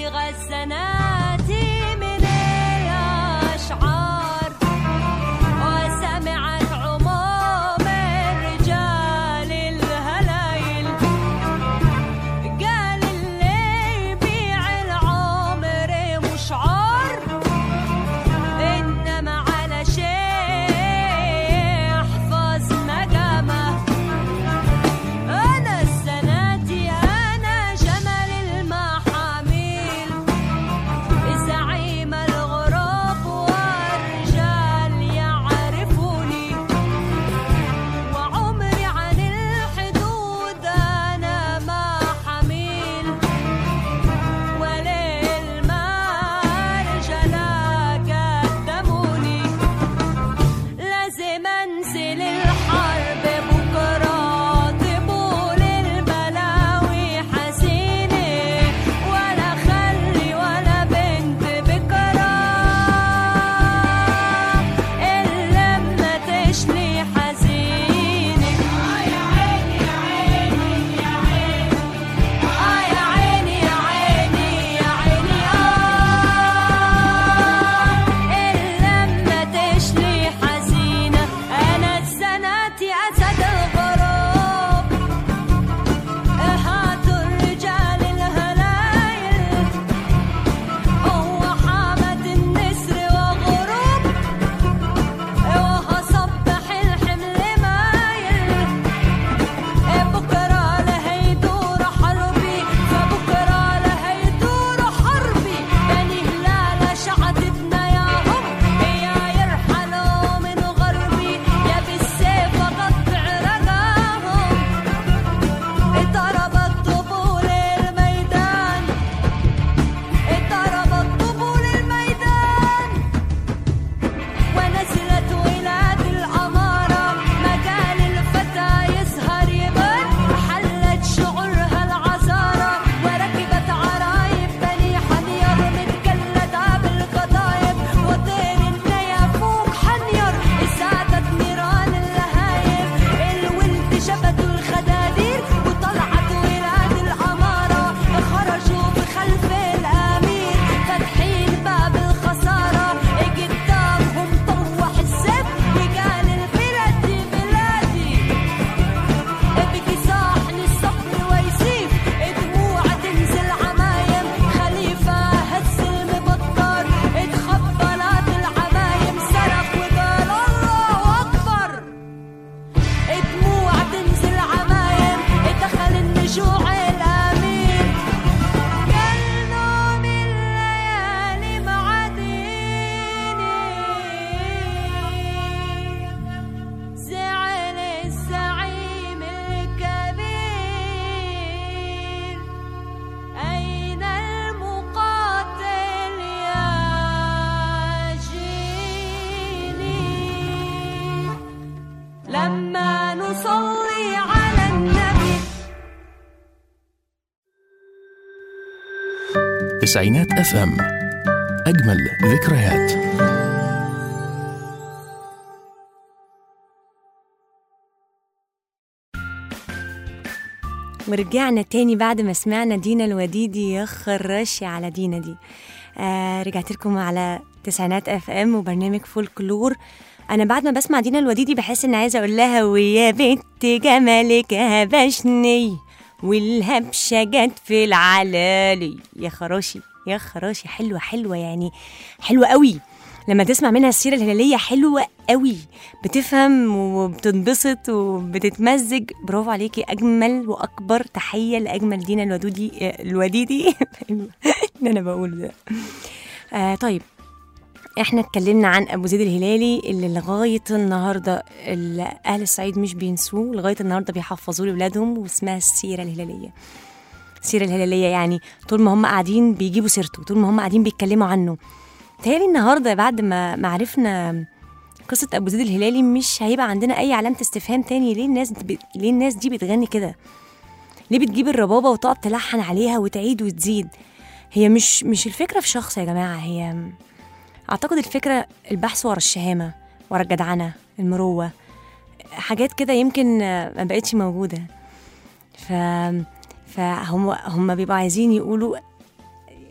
غسناتي من الأشعار وسمعت عموم الرجال الهلايل قال اللي يبيع العمر مش عار إنما على شيء يحفظ مقامه أنا السنة دي أنا جمل المحاميل زعيم الغراب والرجال يعرفوني وعمري عن الحدود أنا ما حميل وليل ما رجلا قدموني لازم انزل الحرب بكره طبول البلاوي حزينه ولا خلي ولا بنت بكره الا لما تشلي حزينه يا عيني يا عيني يا عيني آه يا عيني يا عيني يا عيني آه إلا لما تشلي حزينة أنا السناتي أسد الغروب هاتوا الرجال الهلايل هو حامد النسر وغروب وهصبح الحمل مايل بكرة له يدور حربي فبكرة له يدور حربي بني هلال شعتتنا يا هم يا يرحلوا من غربي يا بالسيف قطع رقاهم ضربت طبول الميدان ضربت طبول الميدان ونزلت ولاد الأمارة مكان الفتى يسهر يبان حلت شعورها العذارة وركبت عرايب بني حنير متكلدة بالقضايب وطير النيا فوق حنير سادت نيران اللهايب الولد شبتوا الخدادير وطلعت ولاد الأمارة خرجوا بخلف الأمير فاتحين باب الخسارة قدامهم طوح السيف وقال البلاد دي بلادي ابكي صاحن الصقر ويسيف دموع تنزل عمايم خليفة هز المبطر اتخبلت العمايم صرخ وقال الله أكبر دموع تنزل عمايم دخل النجوع الأمير قال نوم الليالي معديني زعل الزعيم الكبير أين المقاتل يا جيني لما نصلي على النبي
تسعينات اف ام اجمل ذكريات
ورجعنا تاني بعد ما سمعنا دينا الوديدي يا خراشي على دينا دي آه رجعت لكم على تسعينات اف ام وبرنامج فولكلور انا بعد ما بسمع دينا الوديدي بحس ان عايزه اقول لها ويا بنت جمالك هبشني والهبشه جت في العلالي يا خراشي يا خراشي حلوه حلوه يعني حلوه قوي لما تسمع منها السيره الهلاليه حلوه قوي بتفهم وبتنبسط وبتتمزج برافو عليكي اجمل واكبر تحيه لاجمل دينا الودودي آه، الوديدي اللي انا بقوله ده آه طيب احنا اتكلمنا عن ابو زيد الهلالي اللي لغايه النهارده اللي اهل الصعيد مش بينسوه لغايه النهارده بيحفظوه لاولادهم واسمها السيره الهلاليه السيره الهلاليه يعني طول ما هم قاعدين بيجيبوا سيرته طول ما هم قاعدين بيتكلموا عنه تهيألي النهارده بعد ما ما عرفنا قصه ابو زيد الهلالي مش هيبقى عندنا اي علامه استفهام تاني ليه الناس دي ليه الناس دي بتغني كده ليه بتجيب الربابه وتقعد تلحن عليها وتعيد وتزيد هي مش مش الفكره في شخص يا جماعه هي اعتقد الفكره البحث ورا الشهامه ورا الجدعنه المروه حاجات كده يمكن آه، ما بقتش موجوده ف فهم هم بيبقوا عايزين يقولوا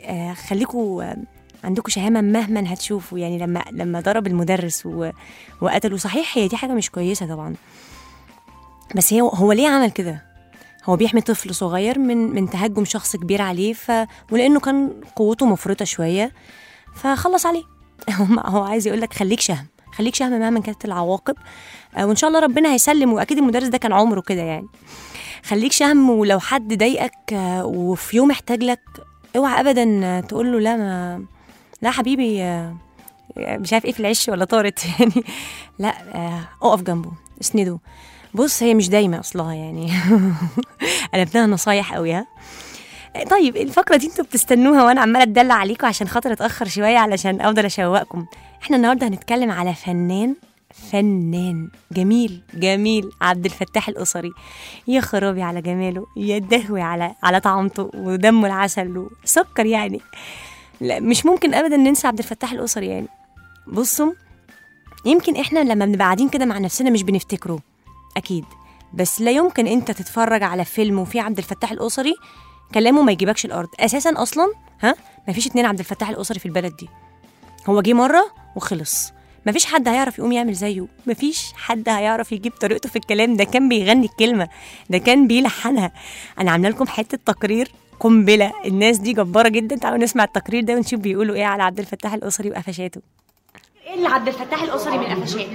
آه خليكوا آه عندكم شهامه مهما هتشوفوا يعني لما لما ضرب المدرس و... وقتله صحيح هي دي حاجه مش كويسه طبعا بس هي هو ليه عمل كده هو بيحمي طفل صغير من من تهجم شخص كبير عليه ف ولانه كان قوته مفرطه شويه فخلص عليه هو عايز يقول لك خليك شهم خليك شهم مهما كانت العواقب آه، وان شاء الله ربنا هيسلم واكيد المدرس ده كان عمره كده يعني خليك شهم ولو حد ضايقك آه، وفي يوم احتاج لك اوعى ابدا آه، تقول له لا ما لا حبيبي آه، مش عارف ايه في العش ولا طارت يعني لا آه، اقف جنبه اسنده بص هي مش دايما اصلها يعني قلبناها نصايح قوي ها طيب الفقره دي انتوا بتستنوها وانا عماله اتدلع عليكم عشان خاطر اتاخر شويه علشان افضل اشوقكم احنا النهارده هنتكلم على فنان فنان جميل جميل عبد الفتاح القصري يا خرابي على جماله يا دهوي على على طعمته ودمه العسل وسكر يعني لا مش ممكن ابدا ننسى عبد الفتاح القصري يعني بصوا يمكن احنا لما بنبقى قاعدين كده مع نفسنا مش بنفتكره اكيد بس لا يمكن انت تتفرج على فيلم وفيه عبد الفتاح القصري كلامه ما يجيبكش الارض اساسا اصلا ها ما فيش اتنين عبد الفتاح القصري في البلد دي هو جه مره وخلص ما فيش حد هيعرف يقوم يعمل زيه ما فيش حد هيعرف يجيب طريقته في الكلام ده كان بيغني الكلمه ده كان بيلحنها انا عامله لكم حته تقرير قنبله الناس دي جباره جدا تعالوا نسمع التقرير ده ونشوف بيقولوا ايه على عبد الفتاح القصري وقفشاته
ايه اللي عبد الفتاح القصري من قفشات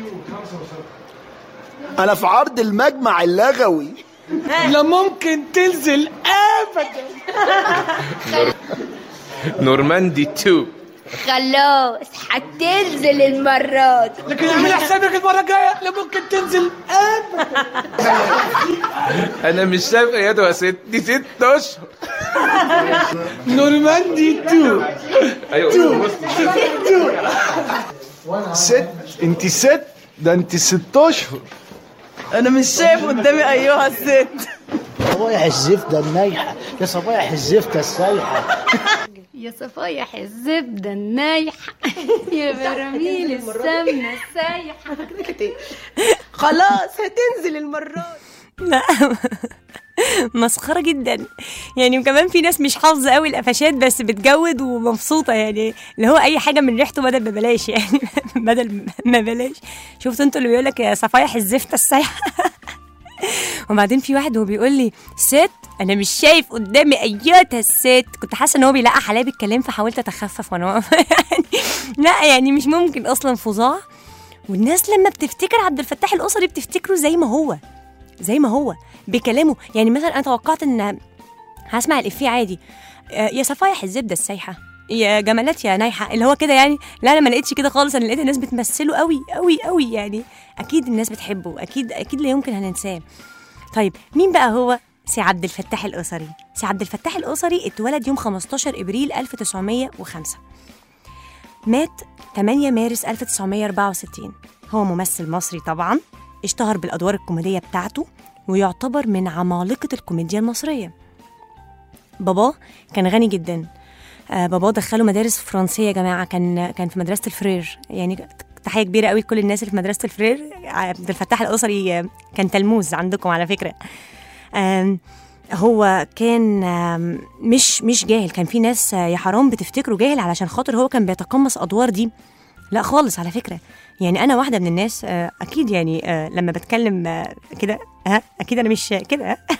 انا في عرض المجمع اللغوي
لا ممكن تنزل ابدا
نورماندي 2
خلاص هتنزل المرة دي
لكن اعملي حسابك المره الجايه لا ممكن تنزل ابدا
انا مش شايف اياده يا ست دي ست اشهر
نورماندي 2
ايوه
ست انت ست ده انت ست اشهر
انا مش شايف قدامي ايها الست
صبايح الزفدة النايحة يا صبايح الزفدة السايحة
يا صفايح الزبدة النايحة يا براميل السمنة السايحة
خلاص هتنزل المره دي
لا مسخره جدا يعني وكمان في ناس مش حافظه قوي القفشات بس بتجود ومبسوطه يعني اللي هو اي حاجه من ريحته بدل ما بلاش يعني بدل ما بلاش شفتوا انتوا اللي بيقول لك يا صفايح الزفته السايحه وبعدين في واحد وهو بيقول لي ست انا مش شايف قدامي اياتها الست كنت حاسه ان هو بيلقح عليا بالكلام فحاولت اتخفف وانا واقفة. يعني لا يعني مش ممكن اصلا فظاع والناس لما بتفتكر عبد الفتاح القصري بتفتكره زي ما هو زي ما هو بكلامه يعني مثلا انا توقعت ان هسمع الافيه عادي آه، يا صفايح الزبده السايحه يا جمالات يا نايحه اللي هو كده يعني لا انا ما لقيتش كده خالص انا لقيت الناس بتمثله قوي قوي قوي يعني اكيد الناس بتحبه اكيد اكيد لا يمكن هننساه طيب مين بقى هو سي عبد الفتاح القصري سي عبد الفتاح القصري اتولد يوم 15 ابريل 1905 مات 8 مارس 1964 هو ممثل مصري طبعا اشتهر بالادوار الكوميديه بتاعته ويعتبر من عمالقه الكوميديا المصريه باباه كان غني جدا آه باباه دخله مدارس فرنسيه يا جماعه كان كان في مدرسه الفرير يعني تحيه كبيره قوي لكل الناس اللي في مدرسه الفرير عبد الفتاح القصري آه، كان تلموذ عندكم على فكره آم، هو كان آم، مش مش جاهل كان في ناس آه، يا حرام بتفتكره جاهل علشان خاطر هو كان بيتقمص ادوار دي لا خالص على فكره يعني انا واحده من الناس آه، اكيد يعني آه، لما بتكلم آه، كده ها اكيد انا مش كده ها؟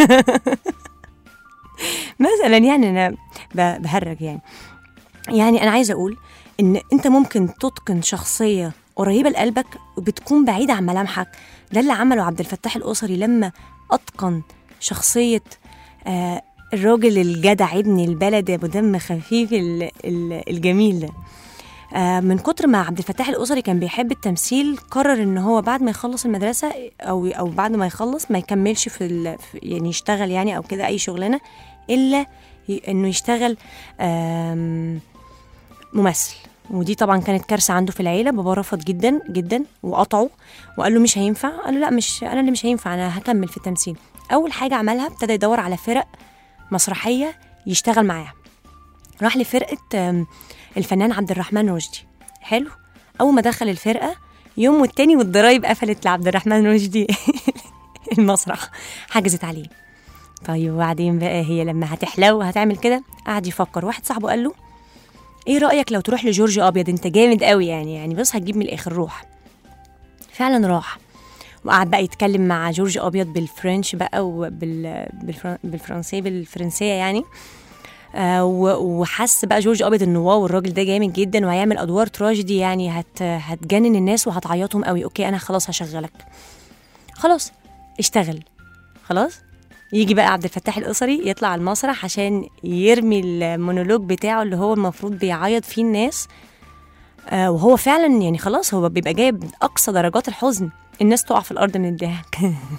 مثلا يعني انا ب- بهرج يعني يعني انا عايزه اقول ان انت ممكن تتقن شخصيه قريبه لقلبك وبتكون بعيده عن ملامحك ده اللي عمله عبد الفتاح القصري لما اتقن شخصيه آه الراجل الجدع ابن البلد ابو دم خفيف ال- ال- الجميل ده آه، من كتر ما عبد الفتاح القصري كان بيحب التمثيل قرر ان هو بعد ما يخلص المدرسه او او بعد ما يخلص ما يكملش في, ال... في يعني يشتغل يعني او كده اي شغلانه الا ي... انه يشتغل آم، ممثل ودي طبعا كانت كارثه عنده في العيله بابا رفض جدا جدا وقطعه وقال له مش هينفع قال له لا مش انا اللي مش هينفع انا هكمل في التمثيل اول حاجه عملها ابتدى يدور على فرق مسرحيه يشتغل معاها راح لفرقه آم، الفنان عبد الرحمن رشدي حلو اول ما دخل الفرقه يوم والتاني والضرايب قفلت لعبد الرحمن رشدي المسرح حجزت عليه طيب وبعدين بقى هي لما هتحلو هتعمل كده قعد يفكر واحد صاحبه قال له ايه رايك لو تروح لجورج ابيض انت جامد قوي يعني يعني بص هتجيب من الاخر روح فعلا راح وقعد بقى يتكلم مع جورج ابيض بالفرنش بقى وبال بالفرن... بالفرنسيه بالفرنسيه يعني آه و- وحس بقى جورج ابيض انه واو الراجل ده جامد جدا وهيعمل ادوار تراجيدي يعني هت هتجنن الناس وهتعيطهم قوي اوكي انا خلاص هشغلك خلاص اشتغل خلاص يجي بقى عبد الفتاح القصري يطلع على المسرح عشان يرمي المونولوج بتاعه اللي هو المفروض بيعيط فيه الناس آه وهو فعلا يعني خلاص هو بيبقى جايب اقصى درجات الحزن الناس تقع في الارض من الضحك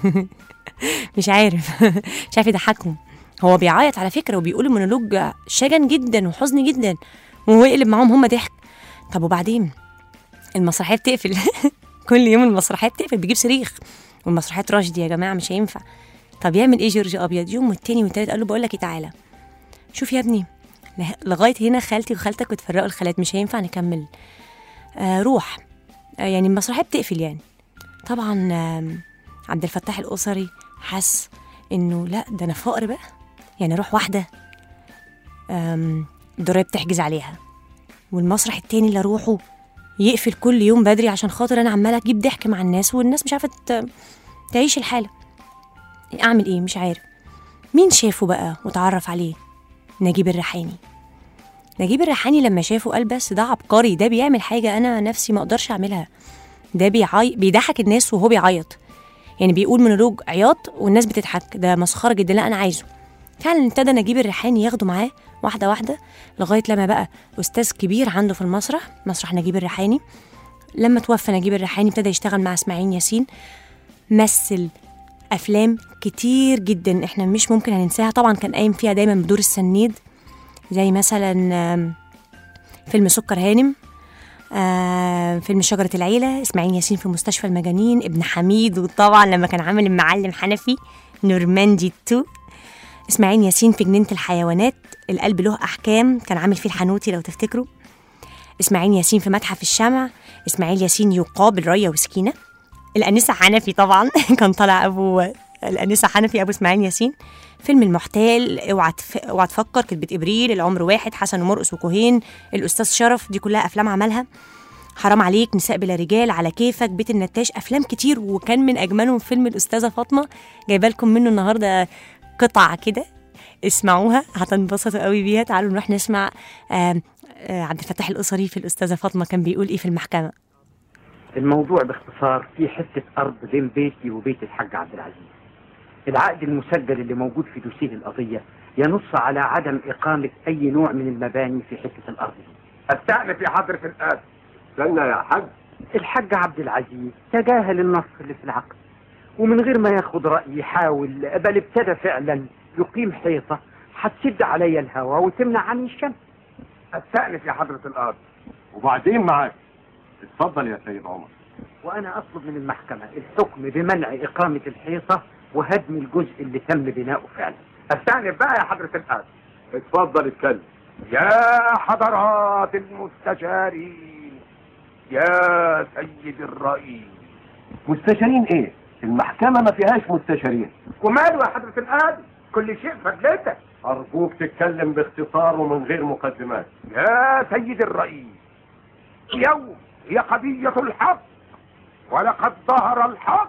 مش عارف مش عارف يضحكهم هو بيعيط على فكره وبيقول المونولوج شجن جدا وحزن جدا وهو يقلب معاهم هم ضحك طب وبعدين المسرحيه بتقفل كل يوم المسرحيه بتقفل بيجيب صريخ والمسرحيه تراجيدي يا جماعه مش هينفع طب يعمل ايه جورج ابيض يوم والتاني والتالت قال له بقول لك ايه تعالى شوف يا ابني له- لغايه هنا خالتي وخالتك بتفرقوا الخالات مش هينفع نكمل آه روح آه يعني المسرحيه بتقفل يعني طبعا آم، عبد الفتاح القصري حس انه لا ده انا فقر بقى يعني اروح واحده آم، الضرايب تحجز عليها والمسرح التاني اللي اروحه يقفل كل يوم بدري عشان خاطر انا عماله اجيب ضحك مع الناس والناس مش عارفه ت- تعيش الحاله اعمل ايه مش عارف مين شافه بقى وتعرف عليه نجيب الريحاني نجيب الريحاني لما شافه قال بس ده عبقري ده بيعمل حاجه انا نفسي ما اقدرش اعملها ده بيعي... بيضحك الناس وهو بيعيط يعني بيقول مونولوج عياط والناس بتضحك ده مسخره جدا لا انا عايزه فعلا ابتدى نجيب الريحاني ياخده معاه واحده واحده لغايه لما بقى استاذ كبير عنده في المسرح مسرح نجيب الريحاني لما توفى نجيب الريحاني ابتدى يشتغل مع اسماعيل ياسين مثل افلام كتير جدا احنا مش ممكن هننساها طبعا كان قايم فيها دايما بدور السنيد زي مثلا آم، فيلم سكر هانم آه فيلم شجرة العيلة إسماعيل ياسين في مستشفى المجانين ابن حميد وطبعا لما كان عامل المعلم حنفي نورماندي 2 إسماعيل ياسين في جنينة الحيوانات القلب له أحكام كان عامل فيه الحنوتي لو تفتكروا إسماعيل ياسين في متحف الشمع إسماعيل ياسين يقابل ريا وسكينة الأنسة حنفي طبعا كان طالع أبو الأنسة حنفي أبو إسماعيل ياسين فيلم المحتال اوعى تف... اوعى تفكر كتبة إبريل العمر واحد حسن ومرقص وكوهين الأستاذ شرف دي كلها أفلام عملها حرام عليك نساء بلا رجال على كيفك بيت النتاش أفلام كتير وكان من أجملهم فيلم الأستاذة فاطمة جايبه لكم منه النهاردة قطع كده اسمعوها هتنبسطوا قوي بيها تعالوا نروح نسمع آم، آه، عبد الفتاح القصري في الأستاذة فاطمة كان بيقول إيه في المحكمة
الموضوع باختصار في حتة أرض بين بيتي وبيت الحاج عبد العزيز العقد المسجل اللي موجود في دوسيه القضية ينص على عدم إقامة أي نوع من المباني في حتة الأرض دي
استأنف يا حضرة القاضي استنى يا حاج
الحاج عبد العزيز تجاهل النص اللي في العقد ومن غير ما ياخد رأيي يحاول بل ابتدى فعلا يقيم حيطة هتسد عليا الهواء وتمنع عني الشمس
استأنف يا حضرة القاضي وبعدين معاك اتفضل يا سيد عمر
وأنا أطلب من المحكمة الحكم بمنع إقامة الحيطة وهدم الجزء اللي تم بناؤه فعلا
استأنف بقى يا حضرة القاضي اتفضل اتكلم يا حضرات المستشارين يا سيد الرئيس مستشارين ايه؟ المحكمة ما فيهاش مستشارين وماله يا حضرة القاضي؟ كل شيء فجلتك أرجوك تتكلم باختصار ومن غير مقدمات يا سيد الرئيس اليوم هي قضية الحق ولقد ظهر الحق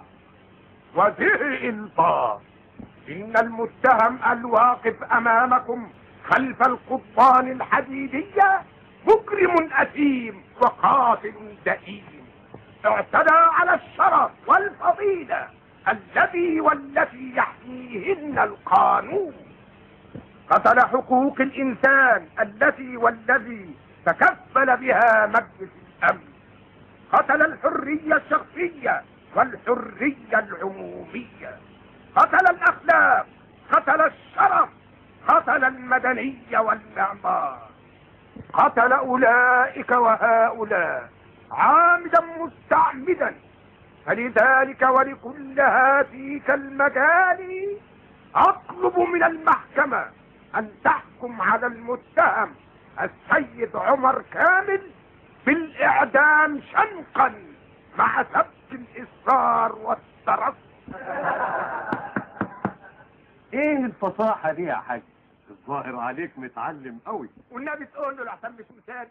وزهق الباطل إن المتهم الواقف أمامكم خلف القضبان الحديدية مجرم أثيم وقاتل دئيم اعتدى على الشرف والفضيلة الذي والتي يحميهن القانون قتل حقوق الإنسان التي والذي تكفل بها مجلس الأمن قتل الحرية الشخصية والحرية العمومية قتل الأخلاق قتل الشرف قتل المدنية والمعمار قتل أولئك وهؤلاء عامدا مستعمدا فلذلك ولكل هذه المجال أطلب من المحكمة أن تحكم على المتهم السيد عمر كامل بالإعدام شنقا مع ثبت الإصرار والترصد
ايه
الفصاحة دي يا حاج الظاهر عليك متعلم قوي والنبي تقول له لحسن مش مصدق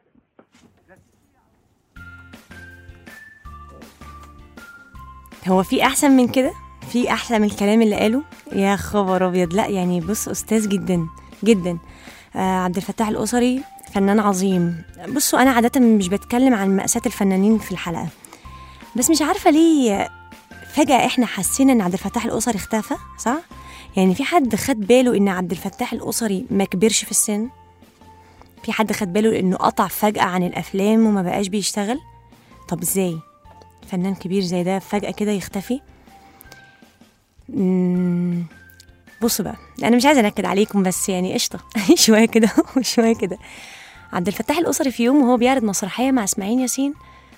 هو في احسن من كده في احلى من الكلام اللي قاله يا خبر ابيض لا يعني بص استاذ جدا جدا آه عبد الفتاح الاسري فنان عظيم بصوا انا عاده مش بتكلم عن مأساة الفنانين في الحلقه بس مش عارفه ليه فجاه احنا حسينا ان عبد الفتاح الاسري اختفى صح يعني في حد خد باله ان عبد الفتاح الاسري ما كبرش في السن في حد خد باله انه قطع فجاه عن الافلام وما بقاش بيشتغل طب ازاي فنان كبير زي ده فجأة كده يختفي مم، بصوا بقى أنا مش عايزة أنكد عليكم بس يعني قشطة شوية كده وشوية كده عبد الفتاح الأسري في يوم وهو بيعرض مسرحية مع إسماعيل ياسين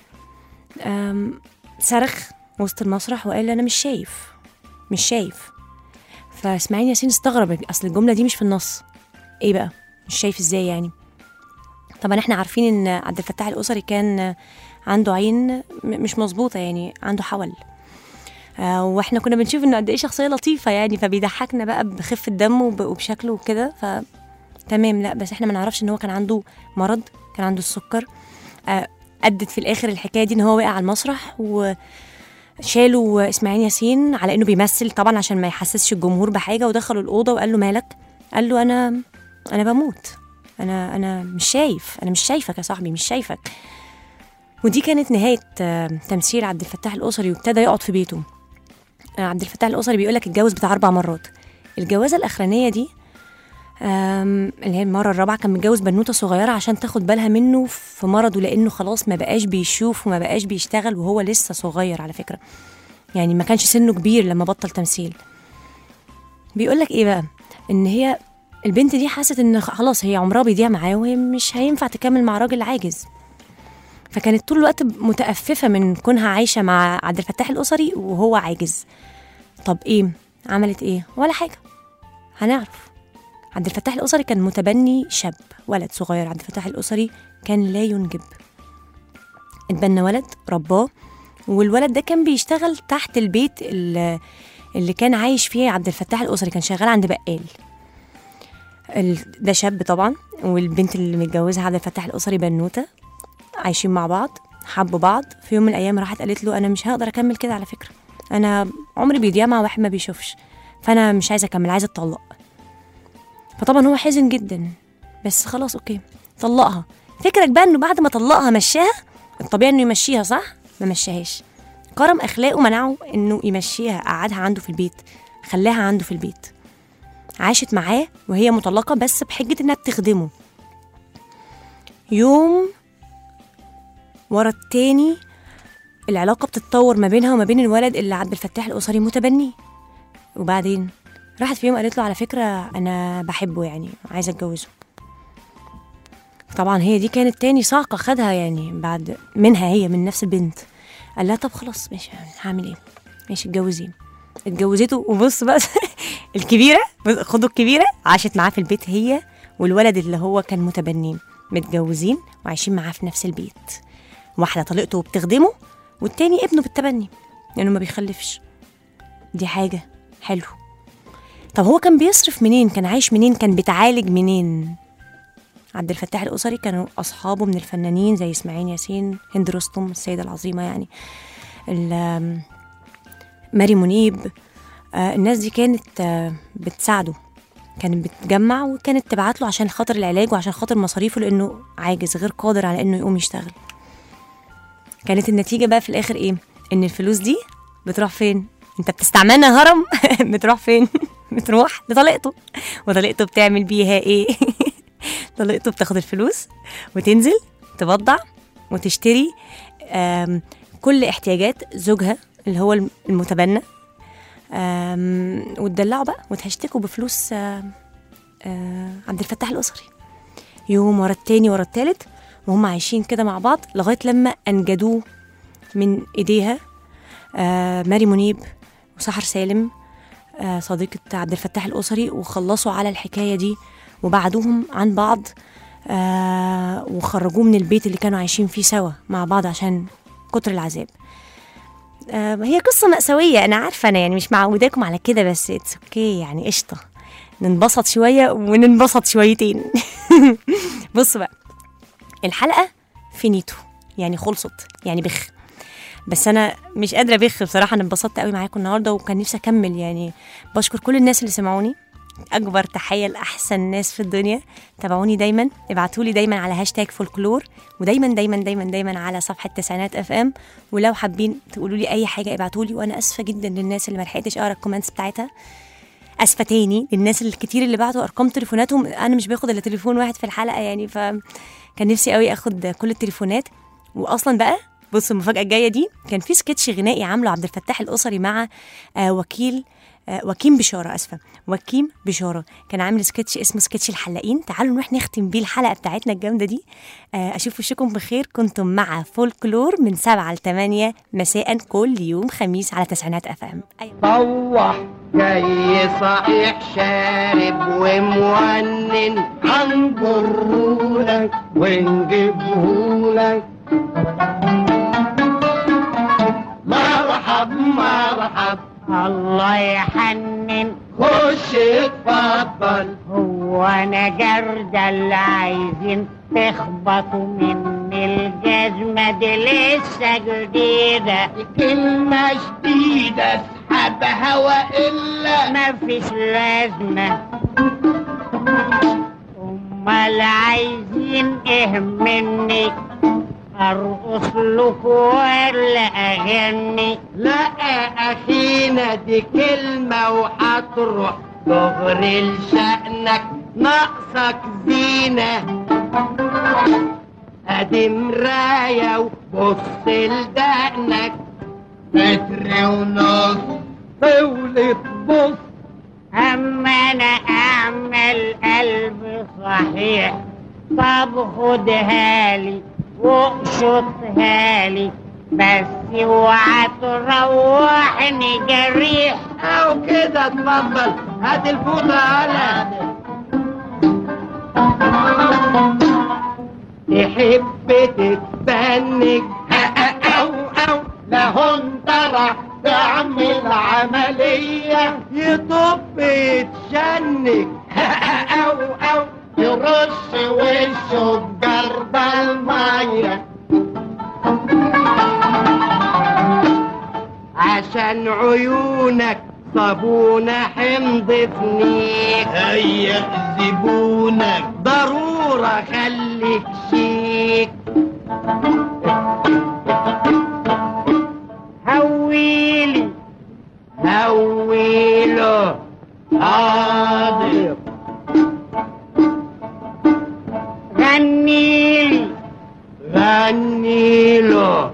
أم، صرخ وسط المسرح وقال أنا مش شايف مش شايف فإسماعيل ياسين استغرب أصل الجملة دي مش في النص إيه بقى مش شايف إزاي يعني طبعا احنا عارفين ان عبد الفتاح الاسري كان عنده عين م- مش مظبوطه يعني عنده حول آه واحنا كنا بنشوف انه قد ايه شخصيه لطيفه يعني فبيضحكنا بقى بخفه دمه وب- وبشكله وكده ف تمام لا بس احنا ما نعرفش ان هو كان عنده مرض كان عنده السكر آه ادت في الاخر الحكايه دي ان هو وقع على المسرح وشالوا اسماعيل ياسين على انه بيمثل طبعا عشان ما يحسسش الجمهور بحاجه ودخلوا الاوضه وقال له مالك قال له انا انا بموت انا انا مش شايف انا مش شايفك يا صاحبي مش شايفك ودي كانت نهايه آه، تمثيل عبد الفتاح الاسري وابتدى يقعد في بيته آه، عبد الفتاح الاسري بيقول لك اتجوز بتاع اربع مرات الجوازه الاخرانيه دي آم، اللي هي المره الرابعه كان متجوز بنوته صغيره عشان تاخد بالها منه في مرضه لانه خلاص ما بقاش بيشوف وما بقاش بيشتغل وهو لسه صغير على فكره يعني ما كانش سنه كبير لما بطل تمثيل بيقول لك ايه بقى ان هي البنت دي حست ان خلاص هي عمرها بيضيع معاه وهي مش هينفع تكمل مع راجل عاجز فكانت طول الوقت متأففة من كونها عايشة مع عبد الفتاح الأسري وهو عاجز طب إيه عملت إيه ولا حاجة هنعرف عبد الفتاح الأسري كان متبني شاب ولد صغير عبد الفتاح الأسري كان لا ينجب اتبنى ولد رباه والولد ده كان بيشتغل تحت البيت اللي, اللي كان عايش فيه عبد الفتاح الأسري كان شغال عند بقال ال- ده شاب طبعا والبنت اللي متجوزها عبد الفتاح الأسري بنوتة عايشين مع بعض حبوا بعض في يوم من الأيام راحت قالت له أنا مش هقدر أكمل كده على فكرة أنا عمري بيضيع مع واحد ما بيشوفش فأنا مش عايزة أكمل عايزة أتطلق فطبعا هو حزن جدا بس خلاص أوكي طلقها فكرك بقى إنه بعد ما طلقها مشاها الطبيعي إنه يمشيها صح؟ ما مشاهاش كرم أخلاقه منعه إنه يمشيها قعدها عنده في البيت خلاها عنده في البيت عاشت معاه وهي مطلقة بس بحجة إنها بتخدمه يوم ورا التاني العلاقة بتتطور ما بينها وما بين الولد اللي عبد الفتاح الأسري متبنيه وبعدين راحت في يوم قالت له على فكرة أنا بحبه يعني عايزة أتجوزه طبعا هي دي كانت تاني صعقة خدها يعني بعد منها هي من نفس البنت قال لها طب خلاص ماشي هعمل ايه ماشي اتجوزيه اتجوزته وبص بقى الكبيرة بص- خدوا الكبيرة عاشت معاه في البيت هي والولد اللي هو كان متبنين متجوزين وعايشين معاه في نفس البيت واحدة طليقته وبتخدمه والتاني ابنه بالتبني لأنه ما بيخلفش دي حاجة حلو طب هو كان بيصرف منين كان عايش منين كان بيتعالج منين عبد الفتاح الأسري كانوا أصحابه من الفنانين زي إسماعيل ياسين هند رستم السيدة العظيمة يعني ال- ماري منيب آه، الناس دي كانت آه، بتساعده كانت بتجمع وكانت تبعت له عشان خاطر العلاج وعشان خاطر مصاريفه لانه عاجز غير قادر على انه يقوم يشتغل كانت النتيجه بقى في الاخر ايه ان الفلوس دي بتروح فين انت بتستعملنا يا هرم بتروح فين بتروح لطليقته وطليقته بتعمل بيها ايه طليقته بتاخد الفلوس وتنزل تبضع وتشتري آم، كل احتياجات زوجها اللي هو المتبنى آم، وتدلعوا بقى وتهشتكوا بفلوس آم، آه، عبد الفتاح الأسري يوم ورا التاني ورا التالت وهم عايشين كده مع بعض لغاية لما أنجدوه من إيديها آه، ماري منيب وسحر سالم آه، صديقة عبد الفتاح الأسري وخلصوا على الحكاية دي وبعدوهم عن بعض آه، وخرجوه من البيت اللي كانوا عايشين فيه سوا مع بعض عشان كتر العذاب آه، هي قصة مأساوية أنا عارفة أنا يعني مش معوداكم على كده بس اتس اوكي يعني قشطة ننبسط شويه وننبسط شويتين بص بقى الحلقه فينيتو يعني خلصت يعني بخ بس انا مش قادره بخ بصراحه انا انبسطت قوي معاكم النهارده وكان نفسي اكمل يعني بشكر كل الناس اللي سمعوني اكبر تحيه لاحسن ناس في الدنيا تابعوني دايما ابعتوا لي دايما على هاشتاج فولكلور ودايما دايما دايما دايما على صفحه تسعينات اف ام ولو حابين تقولوا لي اي حاجه ابعتوا لي وانا اسفه جدا للناس اللي ما لحقتش اقرا الكومنتس بتاعتها اسفه تاني للناس الكتير اللي بعتوا ارقام تليفوناتهم انا مش باخد الا تليفون واحد في الحلقه يعني فكان نفسي قوي اخد كل التليفونات واصلا بقى بصوا المفاجاه الجايه دي كان في سكتش غنائي عامله عبد الفتاح الاسري مع آه وكيل آه وكيم بشاره اسفه وكيم بشاره كان عامل سكتش اسمه سكتش الحلاقين تعالوا نروح نختم بيه الحلقه بتاعتنا الجامده دي آه اشوف وشكم بخير كنتم مع فولكلور من 7 ل 8 مساء كل يوم خميس على تسعينات اف ام
طوح جاي صحيح شارب ومونن هنجرهولك ونجيبهولك مرحب مرحب الله يحنن خش اتفضل هو انا جردة اللي عايزين تخبطوا مني الجزمة دي لسه جديدة دي كلمة جديدة اسحب هوا الا مفيش لازمة امال عايزين ايه مني ارقص لكم ولا اغني لا اخينا دي كلمة وهتروح دغري لشأنك ناقصك زينة ادي مراية وبص لدقنك متر ونص طولة بص اما انا اعمل قلب صحيح طب خدها لي وقشطها لي بس اوعى تروحني جريح او كده اتفضل هات الفوطة هلا تحب تتبنج او او لا انت راح تعمل عملية يطب يتشنج او او يرش وشه بجرب المية عشان عيونك صابونة حمض فنيك هيا زبونك ضرورة خليك شيك هويلي هويله حاضر غنيلي غنيله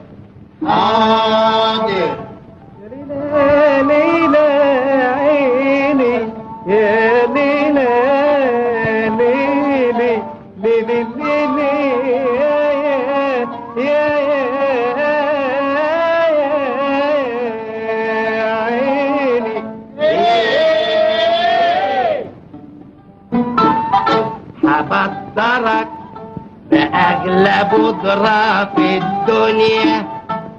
حاضر يا ليلى عيني يا ليلى ليلي ليلي ليلي يا يا يا عيني هبطرك بأغلى بودرة في الدنيا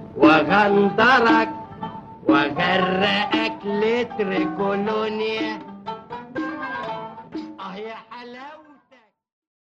وغندرك وغرقك لتر كولونيا